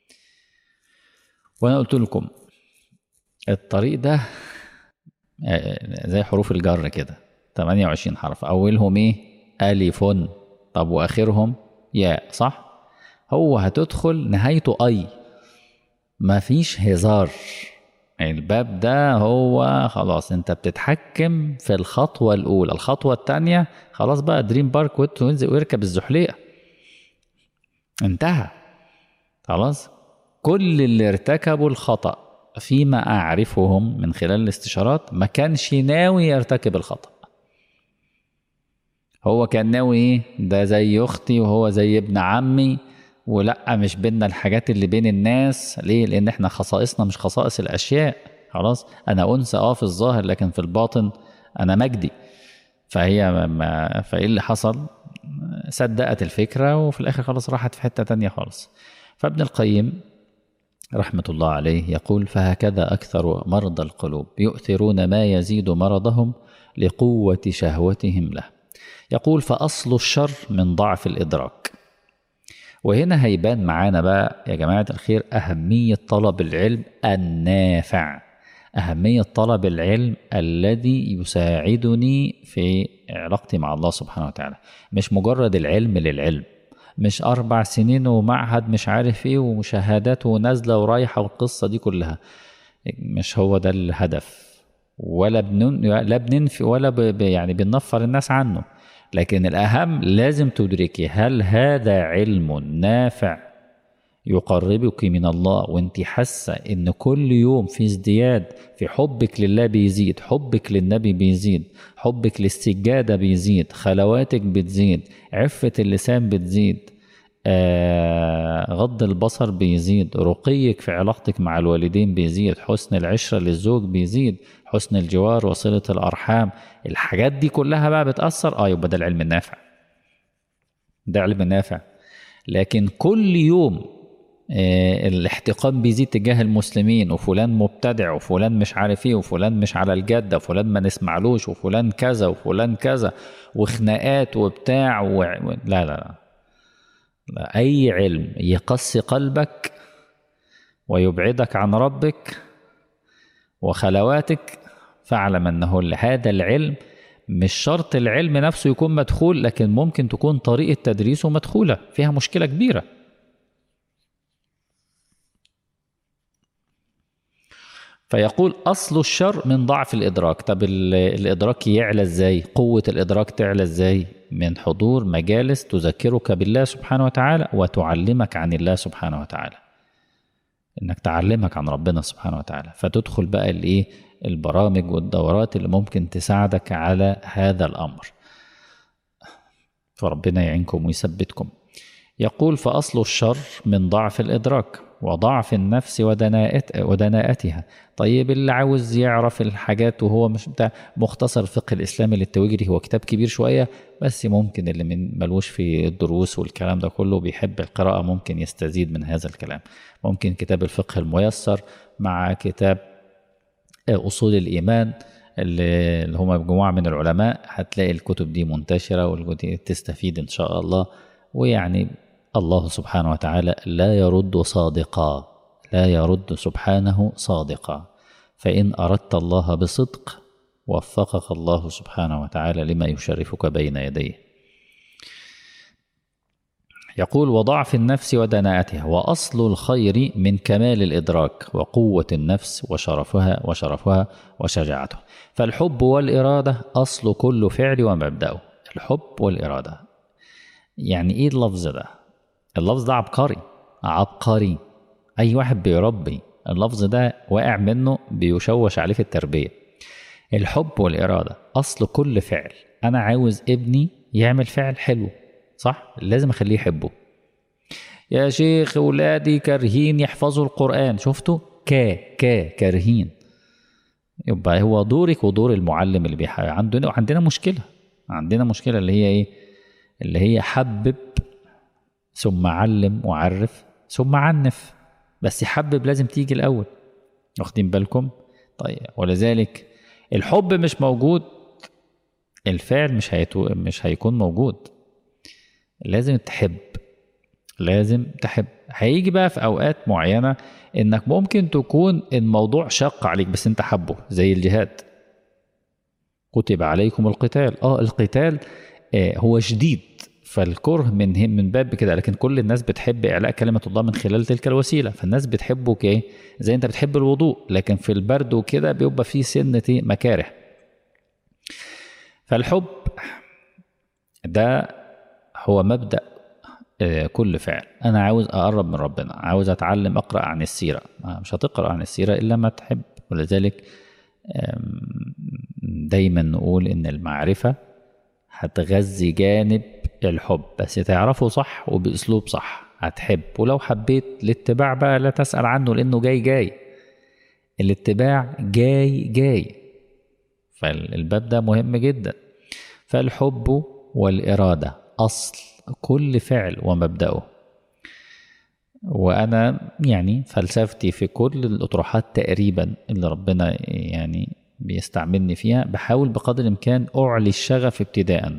وانا قلت لكم الطريق ده آه، زي حروف الجر كده 28 حرف اولهم ايه الف طب واخرهم ياء صح هو هتدخل نهايته اي مفيش هزار الباب ده هو خلاص انت بتتحكم في الخطوة الأولى الخطوة التانية خلاص بقى دريم بارك وت- وانزل ويركب الزحليقة انتهى خلاص كل اللي ارتكبوا الخطأ فيما أعرفهم من خلال الاستشارات ما كانش ناوي يرتكب الخطأ هو كان ناوي ايه ده زي اختي وهو زي ابن عمي ولا مش بينا الحاجات اللي بين الناس ليه لان احنا خصائصنا مش خصائص الاشياء خلاص انا انثى اه في الظاهر لكن في الباطن انا مجدي فهي ما- ما فايه اللي حصل صدقت الفكره وفي الاخر خلاص راحت في حته تانية خالص فابن القيم رحمة الله عليه يقول فهكذا أكثر مرضى القلوب يؤثرون ما يزيد مرضهم لقوة شهوتهم له يقول فأصل الشر من ضعف الإدراك وهنا هيبان معانا بقى يا جماعة الخير أهمية طلب العلم النافع أهمية طلب العلم الذي يساعدني في علاقتي مع الله سبحانه وتعالى مش مجرد العلم للعلم مش أربع سنين ومعهد مش عارف إيه ومشاهدات ونازلة ورايحة والقصة دي كلها مش هو ده الهدف ولا بنن لا بننفي ولا ب... ب- يعني بننفر الناس عنه لكن الأهم لازم تدركي هل هذا علم نافع يقربك من الله وانت حاسة ان كل يوم في ازدياد في حبك لله بيزيد حبك للنبي بيزيد حبك للسجادة بيزيد خلواتك بتزيد عفة اللسان بتزيد آه غض البصر بيزيد رقيك في علاقتك مع الوالدين بيزيد حسن العشرة للزوج بيزيد حسن الجوار وصلة الأرحام الحاجات دي كلها بقى بتأثر اه يبقى ده العلم النافع ده علم نافع لكن كل يوم آه، الاحتقان بيزيد تجاه المسلمين وفلان مبتدع وفلان مش عارف ايه وفلان مش على الجادة وفلان ما نسمعلوش وفلان كذا وفلان كذا وخناقات وبتاع و... و- لا لا لا لا أي علم يقسي قلبك ويبعدك عن ربك وخلواتك فاعلم أنه هذا العلم مش شرط العلم نفسه يكون مدخول لكن ممكن تكون طريقة تدريسه مدخولة فيها مشكلة كبيرة فيقول أصل الشر من ضعف الإدراك طب ال- الإدراك يعلى إزاي قوة الإدراك تعلى إزاي من حضور مجالس تذكرك بالله سبحانه وتعالى وتعلمك عن الله سبحانه وتعالى انك تعلمك عن ربنا سبحانه وتعالى فتدخل بقى الايه البرامج والدورات اللي ممكن تساعدك على هذا الامر فربنا يعينكم ويثبتكم يقول فاصل الشر من ضعف الادراك وضعف النفس ودناءت ودناءتها طيب اللي عاوز يعرف الحاجات وهو مش بتاع مختصر الفقه الاسلامي للتويجري هو كتاب كبير شويه بس ممكن اللي من ملوش في الدروس والكلام ده كله بيحب القراءه ممكن يستزيد من هذا الكلام ممكن كتاب الفقه الميسر مع كتاب اصول الايمان اللي اللي هم مجموعه من العلماء هتلاقي الكتب دي منتشره وتستفيد ان شاء الله ويعني الله سبحانه وتعالى لا يرد صادقا لا يرد سبحانه صادقا فإن أردت الله بصدق وفقك الله سبحانه وتعالى لما يشرفك بين يديه يقول وضعف النفس ودناءتها وأصل الخير من كمال الإدراك وقوة النفس وشرفها وشرفها وشجاعتها فالحب والإرادة أصل كل فعل ومبدأه الحب والإرادة يعني إيه اللفظ ده اللفظ ده عبقري عبقري أي واحد بيربي اللفظ ده واقع منه بيشوش عليه في التربية الحب والإرادة أصل كل فعل أنا عاوز ابني يعمل فعل حلو صح لازم أخليه يحبه يا شيخ ولادي كارهين يحفظوا القرآن شفتوا كا كا كارهين يبقى هو دورك ودور المعلم اللي بيح... عندنا عندنا مشكلة عندنا مشكلة اللي هي ايه اللي هي حبب ثم علم وعرف ثم عنف بس يحبب لازم تيجي الأول واخدين بالكم طيب ولذلك الحب مش موجود الفعل مش هيتو... مش هيكون موجود لازم تحب لازم تحب هيجي بقى في اوقات معينه انك ممكن تكون الموضوع شاق عليك بس انت حبه زي الجهاد كتب عليكم القتال اه القتال آه هو شديد فالكره من من باب كده لكن كل الناس بتحب اعلاء كلمه الله من خلال تلك الوسيله فالناس بتحبه كايه زي انت بتحب الوضوء لكن في البرد وكده بيبقى فيه سنه مكاره فالحب ده هو مبدا كل فعل انا عاوز اقرب من ربنا عاوز اتعلم اقرا عن السيره مش هتقرا عن السيره الا ما تحب ولذلك دايما نقول ان المعرفه هتغذي جانب الحب بس تعرفه صح وباسلوب صح هتحب ولو حبيت الاتباع بقى لا تسال عنه لانه جاي جاي الاتباع جاي جاي فالباب ده مهم جدا فالحب والاراده اصل كل فعل ومبدأه وأنا يعني فلسفتي في كل الأطروحات تقريبا اللي ربنا يعني بيستعملني فيها بحاول بقدر الإمكان أعلي الشغف ابتداء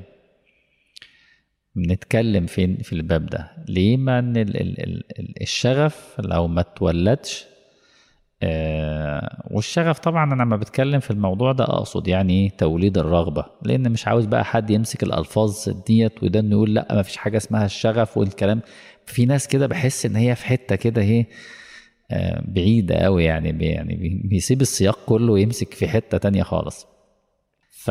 نتكلم في في الباب ده ليه ما ان ال ال ال الشغف لو ما اتولدش آه والشغف طبعا انا لما بتكلم في الموضوع ده اقصد يعني توليد الرغبه لان مش عاوز بقى حد يمسك الالفاظ ديت وده انه يقول لا ما فيش حاجه اسمها الشغف والكلام في ناس كده بحس ان هي في حته كده هي آه بعيده قوي يعني بي يعني بيسيب السياق كله ويمسك في حته تانية خالص ف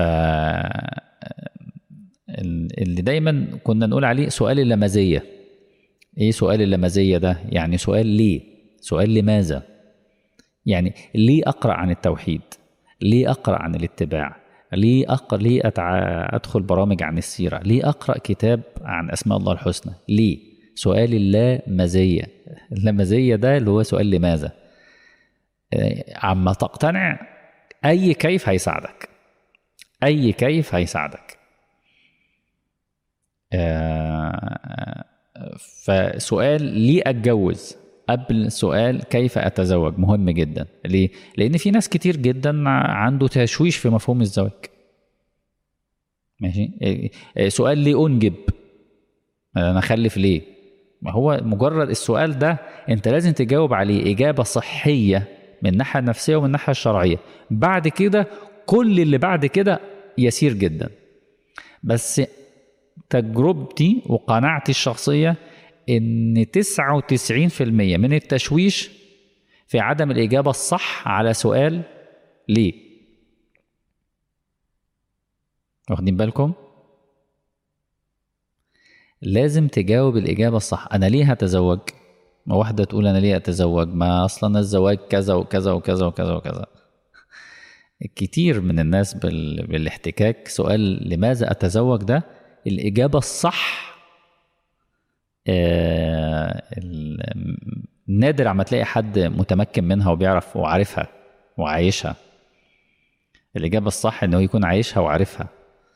اللي دايما كنا نقول عليه سؤال اللمزيه ايه سؤال اللمزيه ده يعني سؤال ليه سؤال لماذا يعني ليه اقرا عن التوحيد ليه اقرا عن الاتباع ليه اقرا ليه أتع... ادخل برامج عن السيره ليه اقرا كتاب عن اسماء الله الحسنى ليه سؤال اللامزيه اللامزيه ده اللي هو سؤال لماذا عما تقتنع اي كيف هيساعدك اي كيف هيساعدك فسؤال ليه اتجوز قبل سؤال كيف اتزوج مهم جدا ليه لان في ناس كتير جدا عنده تشويش في مفهوم الزواج ماشي سؤال ليه انجب انا اخلف ليه ما هو مجرد السؤال ده انت لازم تجاوب عليه اجابه صحيه من الناحيه النفسيه ومن الناحيه الشرعيه بعد كده كل اللي بعد كده يسير جدا بس تجربتي وقناعتي الشخصيه ان 99% من التشويش في عدم الاجابه الصح على سؤال ليه واخدين بالكم لازم تجاوب الاجابه الصح انا ليه هتزوج ما واحده تقول انا ليه اتزوج ما اصلا الزواج كذا وكذا وكذا وكذا وكذا كتير من الناس بال... بالاحتكاك سؤال لماذا اتزوج ده الاجابه الصح آه نادر عما تلاقي حد متمكن منها وبيعرف وعارفها وعايشها الإجابة الصح إنه يكون عايشها وعارفها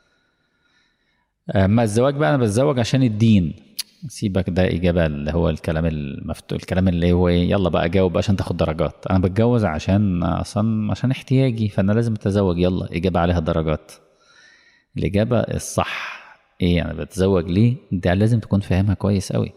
أما الزواج بقى أنا بتزوج عشان الدين سيبك ده إجابة اللي هو الكلام المفتوح الكلام اللي هو إيه يلا بقى جاوب عشان تاخد درجات أنا بتجوز عشان أصلا عشان احتياجي فأنا لازم أتزوج يلا إجابة عليها درجات الإجابة الصح ايه انا بتزوج ليه ده لازم تكون فاهمها كويس قوي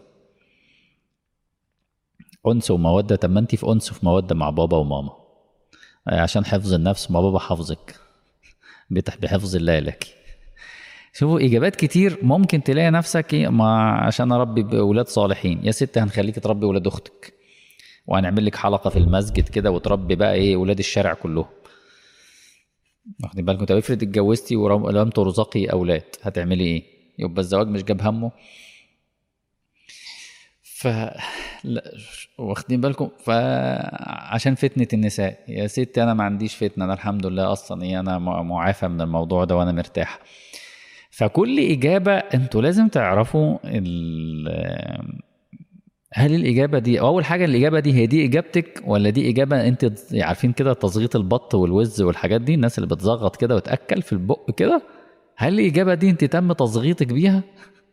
انس وموده طب ما انت في انس وفي موده مع بابا وماما عشان حفظ النفس ما بابا حافظك بحفظ الله لك شوفوا اجابات كتير ممكن تلاقي نفسك ايه ما عشان اربي اولاد صالحين يا ست هنخليك تربي اولاد اختك وهنعمل لك حلقه في المسجد كده وتربي بقى ايه اولاد الشارع كلهم واخدين بالكم طب افرض اتجوزتي ولم ترزقي اولاد هتعملي ايه؟ يبقى الزواج مش جاب همه ف لا واخدين بالكم فعشان فتنة النساء يا ستي انا ما عنديش فتنة انا الحمد لله اصلا ايه انا معافى من الموضوع ده وانا مرتاح فكل اجابة انتوا لازم تعرفوا هل الإجابة دي أول حاجة الإجابة دي هي دي إجابتك ولا دي إجابة أنت عارفين كده تصغيط البط والوز والحاجات دي الناس اللي بتزغط كده وتأكل في البق كده هل الإجابة دي أنت تم تصغيطك بيها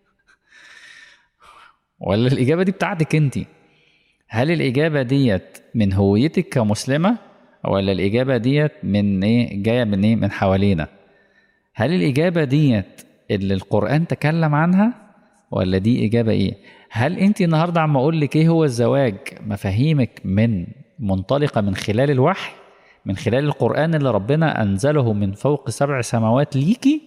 ولا الإجابة دي بتاعتك أنت هل الإجابة ديت من هويتك كمسلمة ولا الإجابة ديت من إيه جاية من إيه من حوالينا هل الإجابة ديت اللي القرآن تكلم عنها ولا دي إجابة إيه هل انت النهارده عم اقول لك ايه هو الزواج مفاهيمك من منطلقه من خلال الوحي من خلال القران اللي ربنا انزله من فوق سبع سماوات ليكي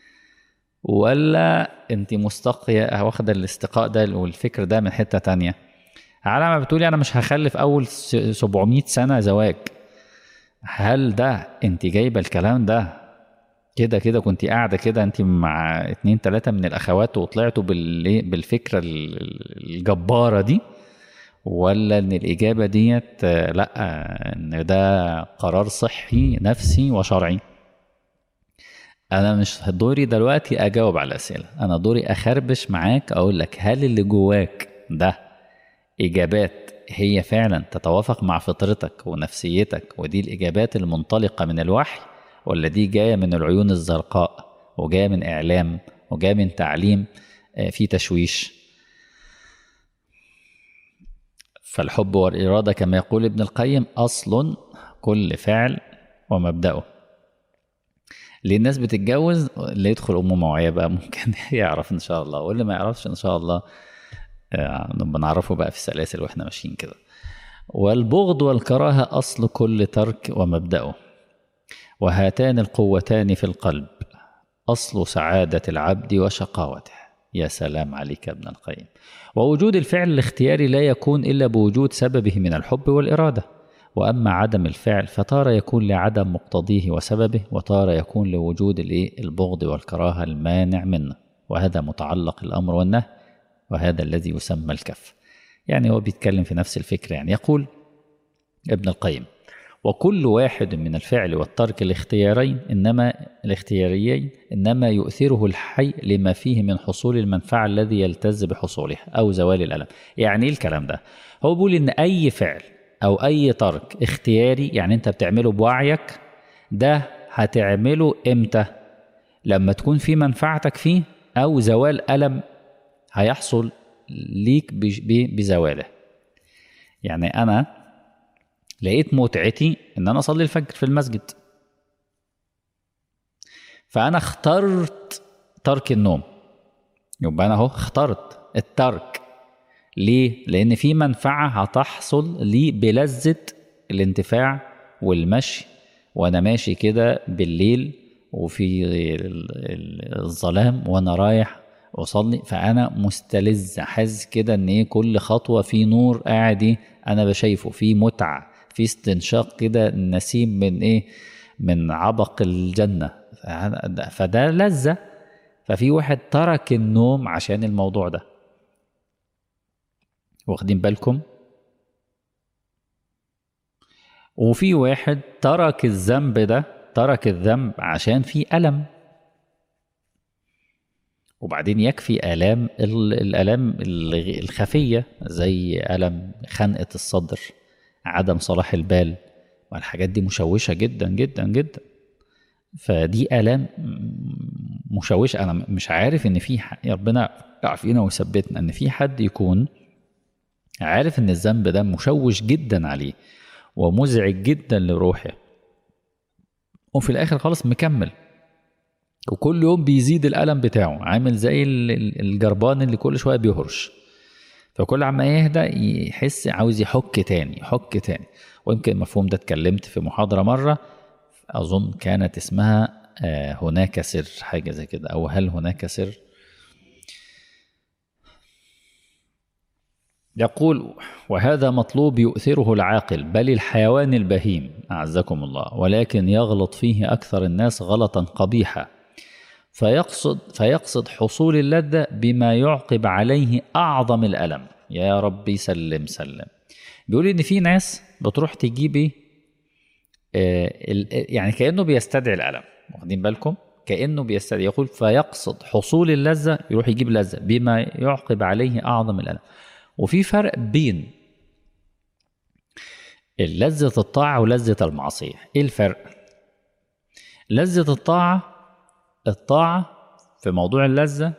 ولا انت مستقيه واخده الاستقاء ده والفكر ده من حته تانية على ما بتقولي انا مش هخلف اول 700 سنه زواج هل ده انت جايبه الكلام ده كده كده كنت قاعده كده انت مع اتنين تلاته من الاخوات وطلعتوا بالفكره الجباره دي ولا ان الاجابه ديت لا ان ده قرار صحي نفسي وشرعي انا مش دوري دلوقتي اجاوب على الاسئله انا دوري اخربش معاك اقول لك هل اللي جواك ده اجابات هي فعلا تتوافق مع فطرتك ونفسيتك ودي الاجابات المنطلقه من الوحي ولا دي جايه من العيون الزرقاء وجايه من اعلام وجايه من تعليم في تشويش فالحب والاراده كما يقول ابن القيم اصل كل فعل ومبداه ليه الناس بتتجوز اللي يدخل امه موعيه بقى ممكن يعرف ان شاء الله واللي ما يعرفش ان شاء الله نبقى نعرفه بقى في السلاسل واحنا ماشيين كده والبغض والكراهه اصل كل ترك ومبداه وهاتان القوتان في القلب اصل سعاده العبد وشقاوته يا سلام عليك يا ابن القيم ووجود الفعل الاختياري لا يكون الا بوجود سببه من الحب والاراده واما عدم الفعل فتارة يكون لعدم مقتضيه وسببه وتارة يكون لوجود الايه البغض والكراهه المانع منه وهذا متعلق الامر والنهي وهذا الذي يسمى الكف يعني هو بيتكلم في نفس الفكره يعني يقول ابن القيم وكل واحد من الفعل والترك الاختيارين انما الاختياريين انما يؤثره الحي لما فيه من حصول المنفعه الذي يلتز بحصولها او زوال الالم يعني ايه الكلام ده هو بيقول ان اي فعل او اي ترك اختياري يعني انت بتعمله بوعيك ده هتعمله امتى لما تكون في منفعتك فيه او زوال الم هيحصل ليك بزواله يعني انا لقيت متعتي ان انا اصلي الفجر في المسجد فانا اخترت ترك النوم يبقى انا اهو اخترت الترك ليه لان في منفعه هتحصل لي بلذه الانتفاع والمشي وانا ماشي كده بالليل وفي الظلام وانا رايح اصلي فانا مستلذ حاسس كده ان ايه كل خطوه في نور قاعد ايه انا بشايفه في متعه في استنشاق كده نسيم من ايه من عبق الجنه فده لذه ففي واحد ترك النوم عشان الموضوع ده واخدين بالكم وفي واحد ترك الذنب ده ترك الذنب عشان في ألم وبعدين يكفي آلام الآلام الخفية زي ألم خنقة الصدر عدم صلاح البال والحاجات دي مشوشة جدا جدا جدا فدي آلام مشوشة أنا مش عارف إن في ربنا يعافينا ويثبتنا إن في حد يكون عارف إن الذنب ده مشوش جدا عليه ومزعج جدا لروحه وفي الآخر خالص مكمل وكل يوم بيزيد الألم بتاعه عامل زي الجربان اللي كل شوية بيهرش فكل عما يهدى يحس عاوز يحك تاني يحك تاني ويمكن المفهوم ده اتكلمت في محاضرة مرة أظن كانت اسمها هناك سر حاجة زي كده أو هل هناك سر يقول وهذا مطلوب يؤثره العاقل بل الحيوان البهيم أعزكم الله ولكن يغلط فيه أكثر الناس غلطا قبيحا فيقصد فيقصد حصول اللذة بما يعقب عليه أعظم الألم يا ربي سلم سلم بيقول إن في ناس بتروح تجيب إيه يعني كأنه بيستدعي الألم واخدين بالكم كأنه بيستدعي يقول فيقصد حصول اللذة يروح يجيب لذة بما يعقب عليه أعظم الألم وفي فرق بين لذة الطاعة ولذة المعصية إيه الفرق؟ لذة الطاعة الطاعة في موضوع اللذة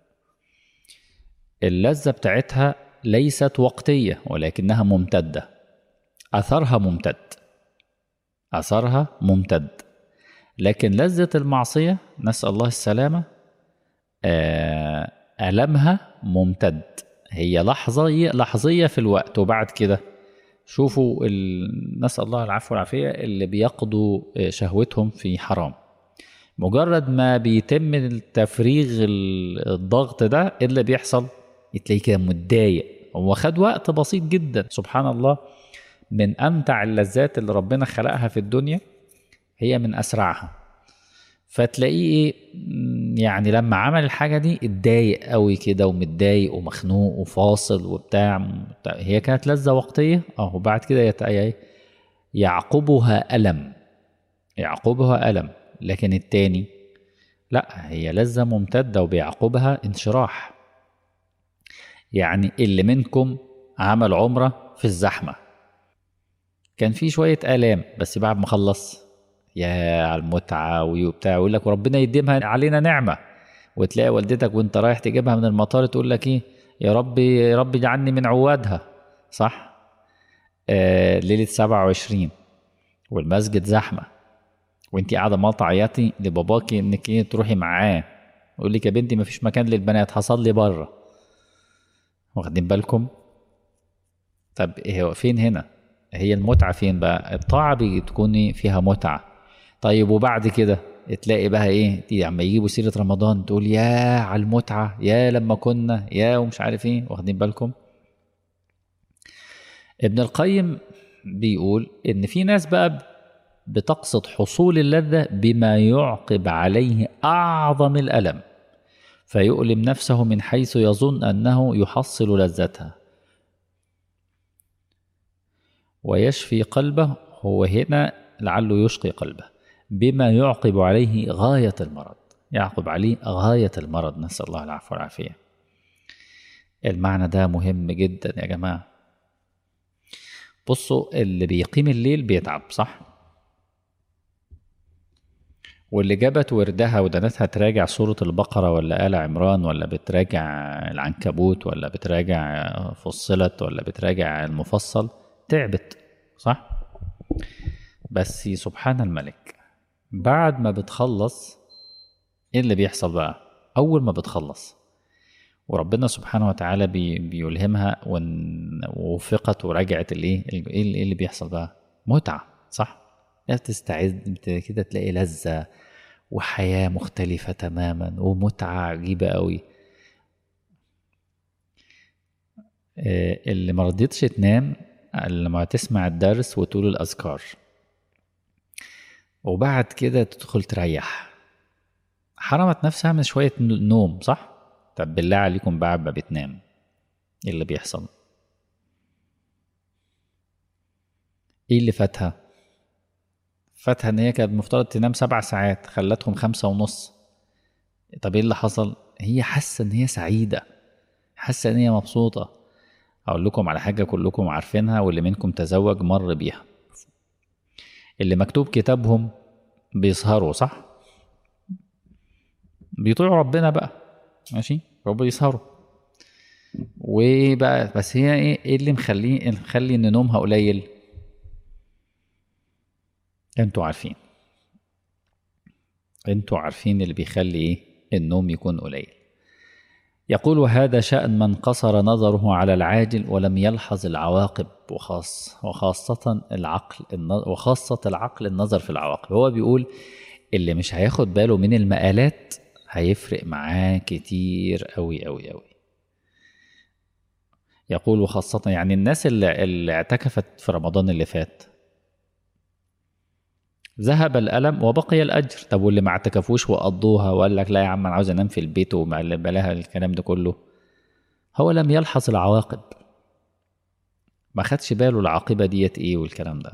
اللذة بتاعتها ليست وقتية ولكنها ممتدة أثرها ممتد أثرها ممتد لكن لذة المعصية نسأل الله السلامة ألمها ممتد هي لحظية لحظية في الوقت وبعد كده شوفوا ال... نسأل الله العفو والعافية اللي بيقضوا شهوتهم في حرام مجرد ما بيتم التفريغ الضغط ده ايه اللي بيحصل تلاقيه كده متضايق هو خد وقت بسيط جدا سبحان الله من امتع اللذات اللي ربنا خلقها في الدنيا هي من اسرعها فتلاقيه ايه يعني لما عمل الحاجه دي اتضايق قوي كده ومتضايق ومخنوق وفاصل وبتاع هي كانت لذه وقتيه اه وبعد كده يت... يعقبها الم يعقبها الم لكن التاني لا هي لذه ممتده وبيعقبها انشراح يعني اللي منكم عمل عمره في الزحمه كان في شويه الام بس بعد ما خلص يا على المتعة وبتاع يقول لك وربنا يديمها علينا نعمة وتلاقي والدتك وانت رايح تجيبها من المطار تقول لك ايه يا ربي يا رب اجعلني من عوادها صح آه ليلة 27 والمسجد زحمة وانت قاعدة ما تعيطي لباباكي انك ايه تروحي معاه يقول لك يا بنتي مفيش مكان للبنات هصلي بره واخدين بالكم طب هو فين هنا هي المتعة فين بقى الطاعة بتكون فيها متعة طيب وبعد كده تلاقي بقى ايه لما يجيبوا سيرة رمضان تقول يا على المتعة يا لما كنا يا ومش عارف ايه واخدين بالكم ابن القيم بيقول ان في ناس بقى بتقصد حصول اللذة بما يعقب عليه أعظم الألم فيؤلم نفسه من حيث يظن أنه يحصل لذتها ويشفي قلبه هو هنا لعله يشقي قلبه بما يعقب عليه غاية المرض يعقب عليه غاية المرض نسأل الله العفو والعافية المعنى ده مهم جدا يا جماعة بصوا اللي بيقيم الليل بيتعب صح واللي جابت وردها ودنتها تراجع سورة البقرة ولا آل عمران ولا بتراجع العنكبوت ولا بتراجع فصلت ولا بتراجع المفصل تعبت صح بس سبحان الملك بعد ما بتخلص ايه اللي بيحصل بقى اول ما بتخلص وربنا سبحانه وتعالى بي بيلهمها ووفقت ورجعت الايه ايه اللي بيحصل بقى متعه صح تستعد كده تلاقي لذه وحياه مختلفه تماما ومتعه عجيبه قوي اللي ما رضيتش تنام لما تسمع الدرس وتقول الأذكار وبعد كده تدخل تريح حرمت نفسها من شوية نوم صح؟ طب بالله عليكم بعد ما بتنام ايه اللي بيحصل؟ ايه اللي فاتها؟ فاتها ان هي كانت المفترض تنام سبع ساعات خلتهم خمسة ونص طب ايه اللي حصل؟ هي حاسة ان هي سعيدة حاسة ان هي مبسوطة اقول لكم على حاجه كلكم عارفينها واللي منكم تزوج مر بيها اللي مكتوب كتابهم بيسهروا صح بيطيعوا ربنا بقى ماشي ربنا يسهروا وبقى بس هي ايه ايه اللي مخليه مخلي ان نومها قليل انتوا عارفين انتوا عارفين اللي بيخلي ايه النوم يكون قليل يقول وهذا شأن من قصر نظره على العاجل ولم يلحظ العواقب وخاص وخاصة العقل وخاصة العقل النظر في العواقب هو بيقول اللي مش هياخد باله من المقالات هيفرق معاه كتير قوي قوي قوي يقول وخاصة يعني الناس اللي, اللي اعتكفت في رمضان اللي فات ذهب الألم وبقي الأجر طب واللي ما اعتكفوش وقضوها وقال لك لا يا عم أنا عاوز أنام في البيت وبلاها الكلام ده كله هو لم يلحظ العواقب ما خدش باله العاقبة ديت إيه والكلام ده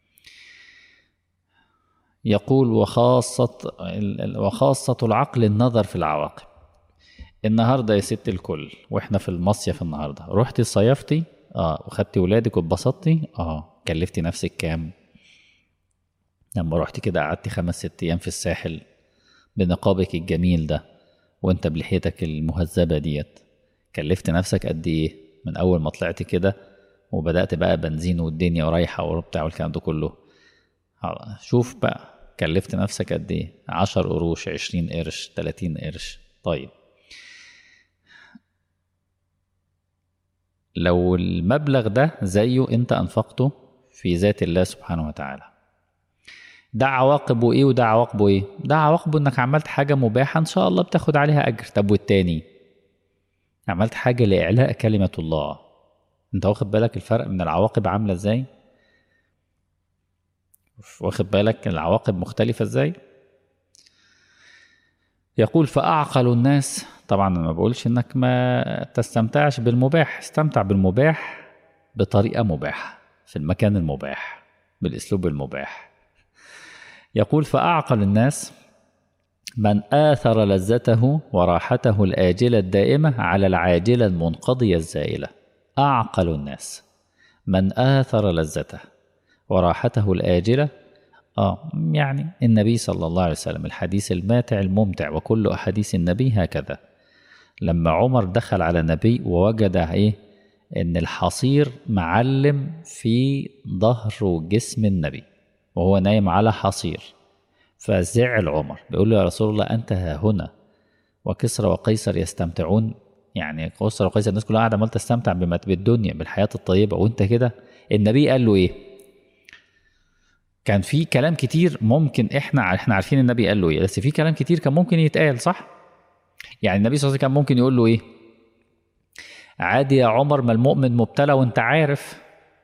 يقول وخاصة وخاصة العقل النظر في العواقب النهارده يا ست الكل واحنا في المصيف النهارده رحتي صيفتي اه وخدتي ولادك واتبسطتي اه كلفتي نفسك كام لما رحت كده قعدت خمس ست ايام في الساحل بنقابك الجميل ده وانت بلحيتك المهذبة ديت كلفت نفسك قد ايه من اول ما طلعت كده وبدأت بقى بنزين والدنيا ورايحة وبتاع والكلام ده كله شوف بقى كلفت نفسك قد ايه عشر قروش عشرين قرش تلاتين قرش طيب لو المبلغ ده زيه انت انفقته في ذات الله سبحانه وتعالى ده عواقبه ايه وده عواقبه ايه ده عواقبه انك عملت حاجه مباحه ان شاء الله بتاخد عليها اجر طب والتاني عملت حاجه لاعلاء كلمه الله انت واخد بالك الفرق من العواقب عامله ازاي واخد بالك العواقب مختلفه ازاي يقول فاعقل الناس طبعا أنا ما بقولش انك ما تستمتعش بالمباح استمتع بالمباح بطريقه مباحه في المكان المباح بالاسلوب المباح يقول فاعقل الناس من آثر لذته وراحته الآجلة الدائمة على العاجلة المنقضية الزائلة أعقل الناس من آثر لذته وراحته الآجلة آه يعني النبي صلى الله عليه وسلم الحديث الماتع الممتع وكل أحاديث النبي هكذا لما عمر دخل على النبي ووجد إيه إن الحصير معلم في ظهر جسم النبي وهو نايم على حصير فزعل عمر بيقول له يا رسول الله أنت ها هنا وكسرى وقيصر يستمتعون يعني كسرى وقيصر الناس كلها قاعدة عمال تستمتع بما بالدنيا بالحياة الطيبة وأنت كده النبي قال له إيه؟ كان في كلام كتير ممكن احنا احنا عارفين النبي قال له ايه بس في كلام كتير كان ممكن يتقال صح؟ يعني النبي صلى الله عليه وسلم كان ممكن يقول له ايه؟ عادي يا عمر ما المؤمن مبتلى وانت عارف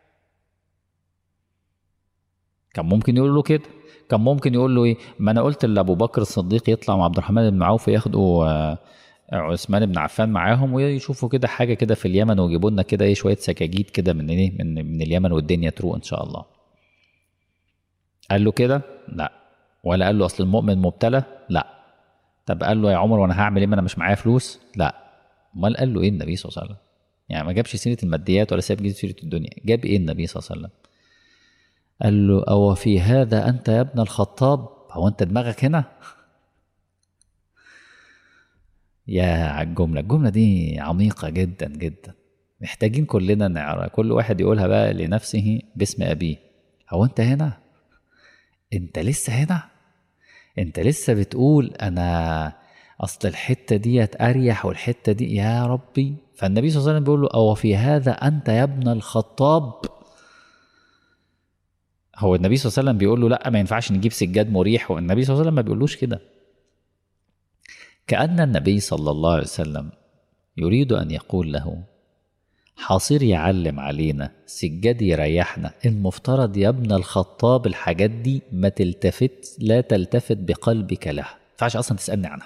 كان ممكن يقول له كده كان ممكن يقول له ايه ما انا قلت لابو بكر الصديق يطلع مع عبد الرحمن بن عوف ياخدوا آه، عثمان بن عفان معاهم ويشوفوا كده حاجه كده في اليمن ويجيبوا لنا كده ايه شويه سكاجيد كده من ايه من من اليمن والدنيا تروق ان شاء الله قال له كده لا ولا قال له اصل المؤمن مبتلى لا طب قال له يا عمر وانا هعمل ايه ما انا مش معايا فلوس لا امال قال له ايه النبي صلى الله عليه وسلم يعني ما جابش سيره الماديات ولا ساب سيره الدنيا جاب ايه النبي صلى الله عليه وسلم قال له أو في هذا أنت يا ابن الخطاب هو أنت دماغك هنا يا على الجملة الجملة دي عميقة جدا جدا محتاجين كلنا نعرف كل واحد يقولها بقى لنفسه باسم أبيه هو أنت هنا أنت لسه هنا أنت لسه بتقول أنا أصل الحتة ديت أريح والحتة دي يا ربي فالنبي صلى الله عليه وسلم بيقول له أو في هذا أنت يا ابن الخطاب هو النبي صلى الله عليه وسلم بيقول له لا ما ينفعش نجيب سجاد مريح والنبي صلى الله عليه وسلم ما بيقولوش كده كأن النبي صلى الله عليه وسلم يريد أن يقول له حصير يعلم علينا سجاد يريحنا المفترض يا ابن الخطاب الحاجات دي ما تلتفت لا تلتفت بقلبك لها ما ينفعش أصلا تسألني عنها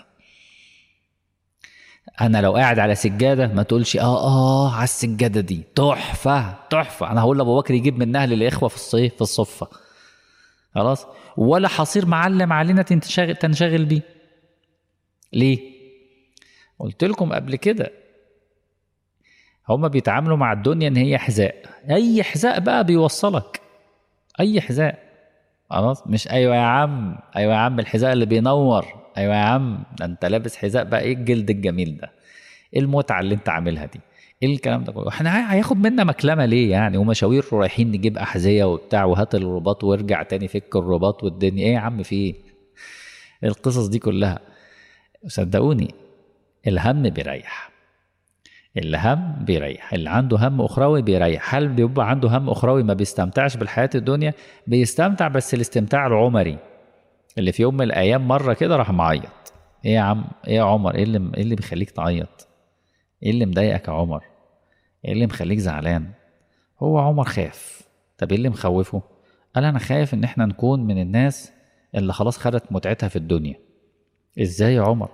انا لو قاعد على سجاده ما تقولش اه اه على السجاده دي تحفه تحفه انا هقول لابو بكر يجيب منها للاخوه في الصيف في الصفه خلاص ولا حصير معلم علينا تنشغل تنشغل بيه ليه قلت لكم قبل كده هما بيتعاملوا مع الدنيا ان هي حذاء اي حذاء بقى بيوصلك اي حذاء خلاص مش ايوه يا عم ايوه يا عم الحذاء اللي بينور ايوه يا عم ده انت لابس حذاء بقى ايه الجلد الجميل ده ايه المتعه اللي انت عاملها دي ايه الكلام ده كله احنا هياخد منا مكلمه ليه يعني ومشاوير رايحين نجيب احذيه وبتاع وهات الرباط وارجع تاني فك الرباط والدنيا ايه يا عم في ايه القصص دي كلها صدقوني الهم بيريح الهم بيريح اللي عنده هم اخروي بيريح هل بيبقى عنده هم اخروي ما بيستمتعش بالحياه الدنيا بيستمتع بس الاستمتاع العمري اللي في يوم من الايام مره كده راح معيط ايه يا عم ايه يا عمر ايه اللي ايه اللي بيخليك تعيط ايه اللي مضايقك يا عمر ايه اللي مخليك زعلان هو عمر خاف طب ايه اللي مخوفه قال انا خايف ان احنا نكون من الناس اللي خلاص خدت متعتها في الدنيا ازاي يا عمر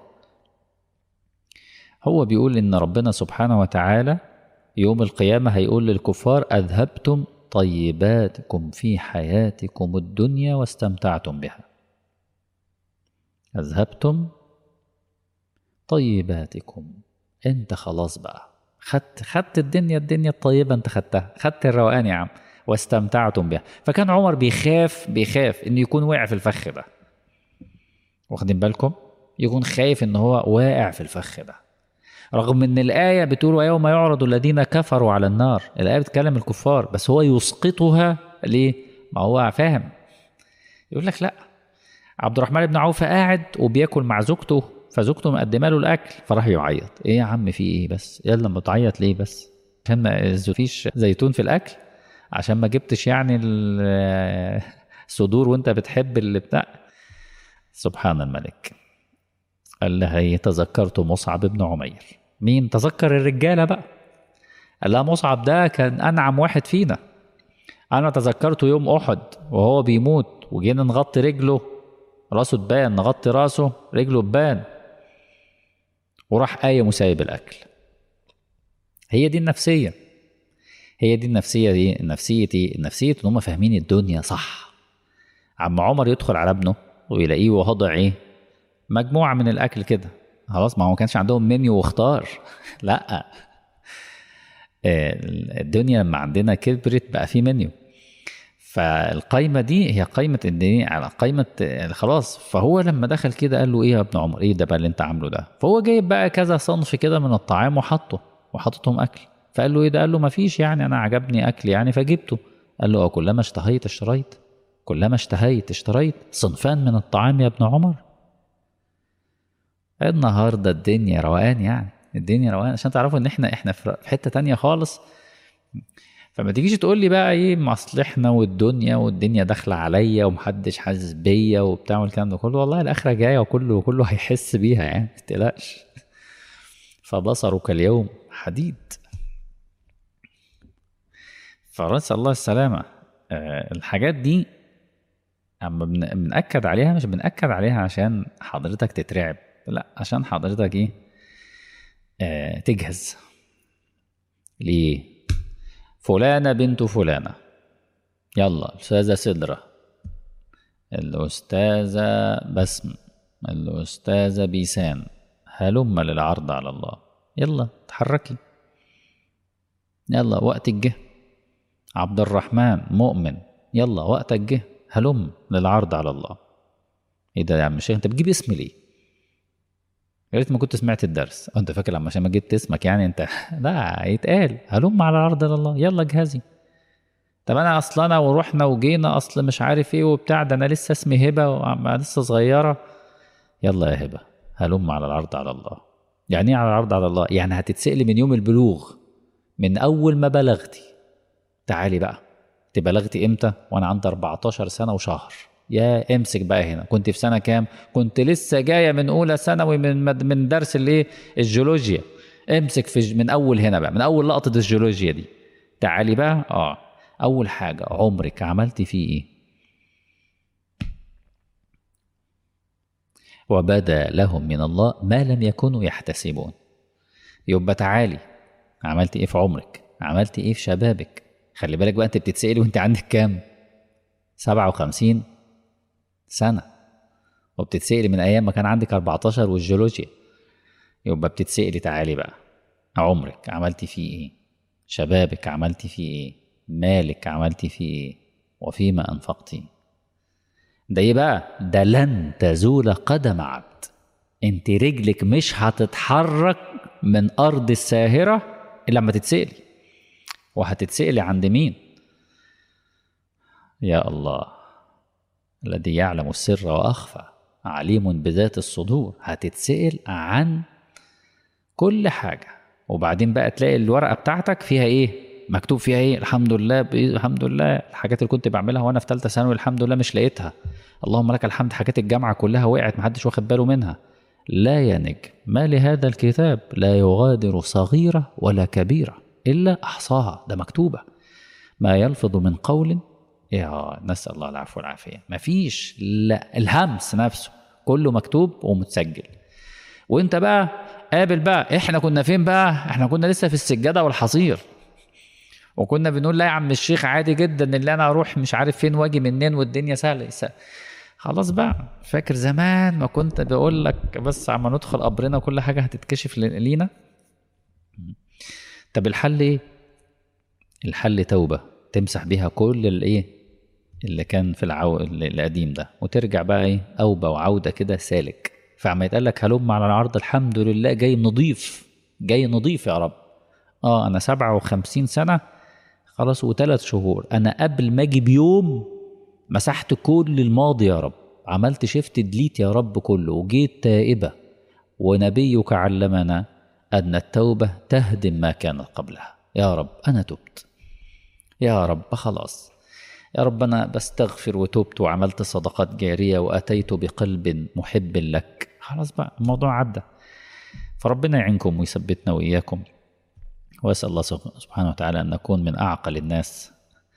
هو بيقول ان ربنا سبحانه وتعالى يوم القيامه هيقول للكفار اذهبتم طيباتكم في حياتكم الدنيا واستمتعتم بها اذهبتم طيباتكم انت خلاص بقى خدت خدت الدنيا الدنيا الطيبه انت خدتها خدت الروقان يا عم واستمتعتم بها فكان عمر بيخاف بيخاف انه يكون واقع في الفخ ده واخدين بالكم يكون خايف ان هو واقع في الفخ ده رغم ان الايه بتقول ويوم يعرض الذين كفروا على النار الايه بتكلم الكفار بس هو يسقطها ليه ما هو فاهم يقول لك لا عبد الرحمن بن عوف قاعد وبياكل مع زوجته فزوجته مقدمه له الاكل فراح يعيط ايه يا عم في ايه بس يلا ما تعيط ليه بس عشان ما فيش زيتون في الاكل عشان ما جبتش يعني ال- الصدور وانت بتحب اللي بتاع سبحان الملك قال لها ايه تذكرت مصعب بن عمير مين تذكر الرجاله بقى قال لها مصعب ده كان انعم واحد فينا انا تذكرته يوم احد وهو بيموت وجينا نغطي رجله راسه تبان نغطي راسه رجله تبان وراح قايم وسايب الاكل هي دي النفسيه هي دي النفسيه دي النفسيه دي النفسيه ان هم فاهمين الدنيا صح عم عمر يدخل على ابنه ويلاقيه وضع ايه مجموعه من الاكل كده خلاص ما هو ما كانش عندهم منيو واختار لا آه، الدنيا لما عندنا كبرت بقى في منيو فالقايمه دي هي قايمه الدنيا على قايمه آه، خلاص فهو لما دخل كده قال له ايه يا ابن عمر ايه ده بقى اللي انت عامله ده فهو جايب بقى كذا صنف كده من الطعام وحطه وحطتهم اكل فقال له ايه ده قال له ما فيش يعني انا عجبني اكل يعني فجبته قال له اه كلما اشتهيت اشتريت كلما اشتهيت اشتريت صنفان من الطعام يا ابن عمر النهارده الدنيا روقان يعني الدنيا روقان عشان تعرفوا ان احنا احنا في حته تانية خالص فما تجيش تقول لي بقى ايه مصلحنا والدنيا والدنيا داخله عليا ومحدش حاسس بيا وبتاع والكلام ده كله والله الاخره جايه وكله كله هيحس بيها يعني ما تقلقش فبصرك اليوم حديد فنسأل الله السلامة آه، الحاجات دي اما بن- بنأكد عليها مش بنأكد عليها عشان حضرتك تترعب لا عشان حضرتك ايه آه تجهز ليه فلانة بنت فلانة يلا الأستاذة سدرة الأستاذة بسم الأستاذة بيسان هلم للعرض على الله يلا تحركي يلا وقتك جه عبد الرحمن مؤمن يلا وقتك جه هلم للعرض على الله ايه ده يا عم الشيخ انت بتجيب اسمي ليه يا ريت ما كنت سمعت الدرس أو انت فاكر لما عشان ما جبت اسمك يعني انت لا يتقال هلم على العرض على الله يلا جهزي طب انا اصلا انا ورحنا وجينا اصل مش عارف ايه وبتاع ده انا لسه اسمي هبه وعم- لسه صغيره يلا يا هبه هلم على العرض على الله يعني ايه على العرض على الله يعني هتتسألي من يوم البلوغ من اول ما بلغتي تعالي بقى انت بلغتي امتى وانا عندي 14 سنه وشهر يا امسك بقى هنا كنت في سنه كام كنت لسه جايه من اولى ثانوي من مد- من درس الايه الجيولوجيا امسك في ج- من اول هنا بقى من اول لقطه الجيولوجيا دي تعالي بقى اه اول حاجه عمرك عملتي فيه ايه وبدا لهم من الله ما لم يكونوا يحتسبون يبقى تعالي عملتي ايه في عمرك عملتي ايه في شبابك خلي بالك بقى انت بتتسألي وانت عندك كام 57 سنة وبتتسألي من ايام ما كان عندك 14 والجيولوجيا يبقى بتتسألي تعالي بقى عمرك عملتي فيه ايه شبابك عملتي فيه ايه مالك عملتي فيه ايه وفيما انفقتي ده ايه بقى ده لن تزول قدم عبد انت رجلك مش هتتحرك من ارض الساهره الا لما تتسألي وهتتسألي عند مين يا الله الذي يعلم السر واخفى عليم بذات الصدور هتتسأل عن كل حاجه وبعدين بقى تلاقي الورقه بتاعتك فيها ايه مكتوب فيها ايه الحمد لله بإيه- الحمد لله الحاجات اللي كنت بعملها وانا في ثالثه ثانوي الحمد لله مش لقيتها اللهم لك الحمد حاجات الجامعه كلها وقعت محدش واخد باله منها لا يا نجم ما لهذا الكتاب لا يغادر صغيره ولا كبيره الا احصاها ده مكتوبه ما يلفظ من قول يا نسال الله العفو والعافيه مفيش لا الهمس نفسه كله مكتوب ومتسجل وانت بقى قابل بقى احنا كنا فين بقى احنا كنا لسه في السجاده والحصير وكنا بنقول لا يا عم الشيخ عادي جدا اللي انا اروح مش عارف فين واجي منين والدنيا سهله س- خلاص بقى فاكر زمان ما كنت بقول لك بس عما ندخل قبرنا كل حاجه هتتكشف ل- لينا طب الحل ايه الحل توبه تمسح بيها كل الايه اللي كان في العو... ال- القديم ده وترجع بقى ايه اوبه وعوده كده سالك فعما يتقال لك هلم على العرض الحمد لله جاي نضيف جاي نضيف يا رب اه انا 57 سنه خلاص وثلاث شهور انا قبل ما اجي بيوم مسحت كل الماضي يا رب عملت شيفت ديليت يا رب كله وجيت تائبه ونبيك علمنا ان التوبه تهدم ما كان قبلها يا رب أنا تبت يا رب خلاص يا رب أنا بستغفر وتبت وعملت صدقات جارية وأتيت بقلب محب لك خلاص بقى الموضوع عدى فربنا يعينكم ويثبتنا وإياكم وأسأل الله سبحانه وتعالى أن نكون من أعقل الناس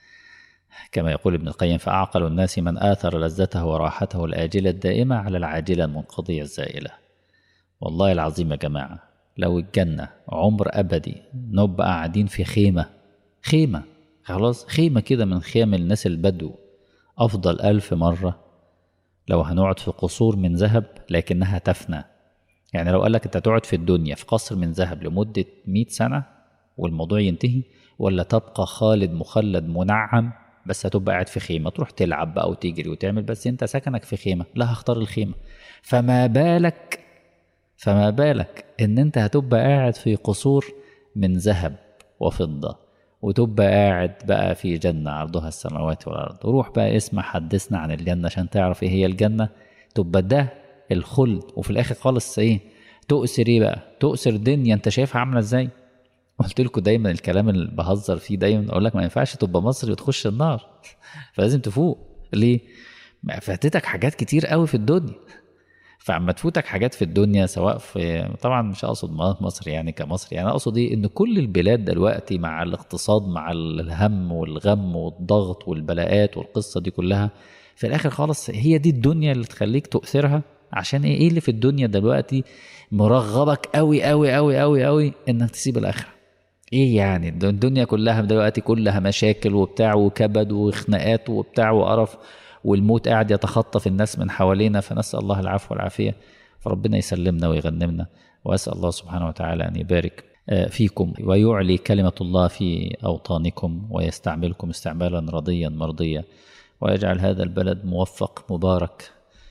كما يقول ابن القيم فأعقل الناس من آثر لذته وراحته الآجلة الدائمة على العاجلة المنقضية الزائلة والله العظيم يا جماعة لو الجنة عمر أبدي نبقى قاعدين في خيمة خيمة خلاص خيمة كده من خيم الناس البدو أفضل ألف مرة لو هنقعد في قصور من ذهب لكنها تفنى يعني لو قالك أنت تقعد في الدنيا في قصر من ذهب لمدة مئة سنة والموضوع ينتهي ولا تبقى خالد مخلد منعم بس هتبقى قاعد في خيمة تروح تلعب بقى وتجري وتعمل بس انت سكنك في خيمة لا هختار الخيمة فما بالك فما بالك ان انت هتبقى قاعد في قصور من ذهب وفضة وتبقى قاعد بقى في جنة عرضها السماوات والأرض روح بقى اسمع حدثنا عن الجنة عشان تعرف ايه هي الجنة تبقى ده الخلد وفي الآخر خالص ايه تؤثر ايه بقى تؤثر دنيا انت شايفها عاملة ازاي قلت لكم دايما الكلام اللي بهزر فيه دايما اقول لك ما ينفعش تبقى مصري وتخش النار فلازم تفوق ليه؟ فاتتك حاجات كتير قوي في الدنيا فعما تفوتك حاجات في الدنيا سواء في طبعا مش اقصد مصر يعني كمصر يعني اقصد ايه ان كل البلاد دلوقتي مع الاقتصاد مع الهم والغم والضغط والبلاءات والقصه دي كلها في الاخر خالص هي دي الدنيا اللي تخليك تؤثرها عشان ايه ايه اللي في الدنيا دلوقتي مرغبك قوي قوي قوي قوي قوي انك تسيب الاخره ايه يعني الدنيا كلها دلوقتي كلها مشاكل وبتاع وكبد وخناقات وبتاع وقرف والموت قاعد يتخطف الناس من حوالينا فنسأل الله العفو والعافية فربنا يسلمنا ويغنمنا وأسأل الله سبحانه وتعالى أن يبارك فيكم ويعلي كلمة الله في أوطانكم ويستعملكم استعمالا رضيا مرضيا ويجعل هذا البلد موفق مبارك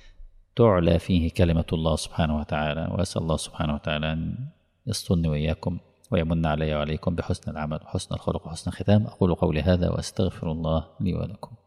تعلى فيه كلمة الله سبحانه وتعالى وأسأل الله سبحانه وتعالى أن يسطني وإياكم ويمن علي وعليكم بحسن العمل وحسن الخلق وحسن الختام أقول قولي هذا وأستغفر الله لي ولكم